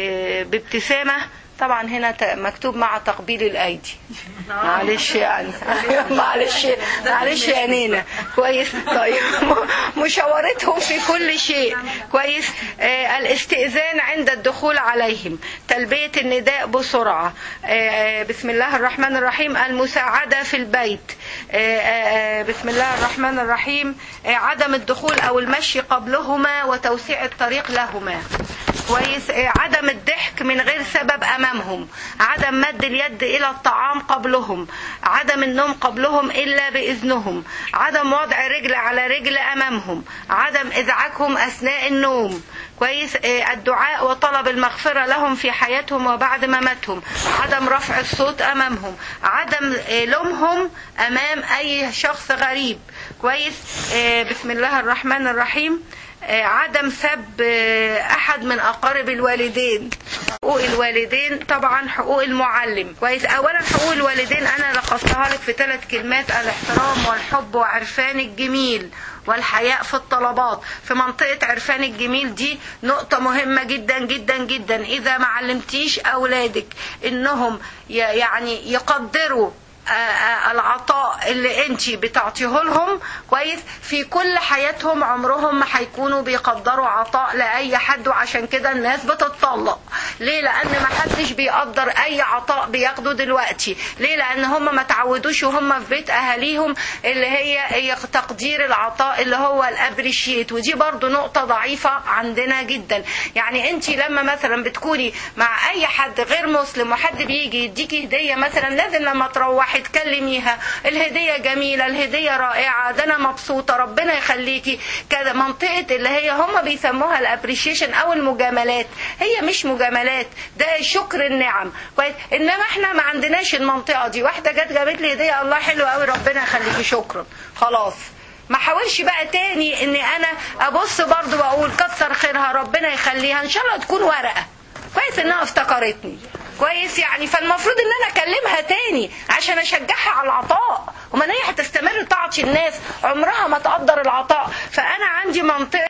بابتسامة طبعا هنا ت- مكتوب مع تقبيل الأيدي معلش يعني معلش معلش يا نينا كويس طيب مشاورتهم في كل شيء كويس آه الاستئذان عند الدخول عليهم تلبية النداء بسرعة آه بسم الله الرحمن الرحيم المساعدة في البيت آه آه بسم الله الرحمن الرحيم آه عدم الدخول أو المشي قبلهما وتوسيع الطريق لهما كويس آه، عدم الضحك من غير سبب امامهم عدم مد اليد الى الطعام قبلهم عدم النوم قبلهم الا باذنهم عدم وضع رجل على رجل امامهم عدم ازعاجهم اثناء النوم كويس آه، الدعاء وطلب المغفرة لهم في حياتهم وبعد مماتهم عدم رفع الصوت أمامهم عدم آه، لومهم أمام أي شخص غريب كويس آه، بسم الله الرحمن الرحيم آه، عدم سب آه، احد من اقارب الوالدين حقوق الوالدين طبعا حقوق المعلم كويس اولا حقوق الوالدين انا لخصتها لك في ثلاث كلمات الاحترام والحب وعرفان الجميل والحياء في الطلبات في منطقة عرفان الجميل دي نقطة مهمة جدا جدا جدا إذا ما علمتيش أولادك إنهم ي- يعني يقدروا آه، آه، العطاء اللي انت بتعطيه لهم كويس في كل حياتهم عمرهم ما هيكونوا بيقدروا عطاء لاي حد وعشان كده الناس بتتطلق ليه لان ما حدش بيقدر اي عطاء بياخده دلوقتي ليه لان هم ما تعودوش وهم في بيت اهاليهم اللي هي هي تقدير العطاء اللي هو الابريشيت ودي برضو نقطة ضعيفة عندنا جدا يعني انت لما مثلا بتكوني مع اي حد غير مسلم وحد بيجي يديكي هدية مثلا لازم لما تروحي تكلميها الهدية جميلة الهدية رائعة ده انا مبسوطة ربنا يخليكي كده منطقة اللي هي هم بيسموها الابريشيشن او المجاملات هي مش مجاملات ده شكر النعم كويس انما احنا ما عندناش المنطقة دي واحدة جت جابت لي هدية الله حلو قوي ربنا يخليكي شكرا خلاص ما حاولش بقى تاني اني انا ابص برضو واقول كتر خيرها ربنا يخليها ان شاء الله تكون ورقة كويس انها افتكرتني كويس يعني فالمفروض ان انا اكلمها تاني عشان اشجعها على العطاء وما هي هتستمر تعطي الناس عمرها ما تقدر العطاء فانا عندي منطقه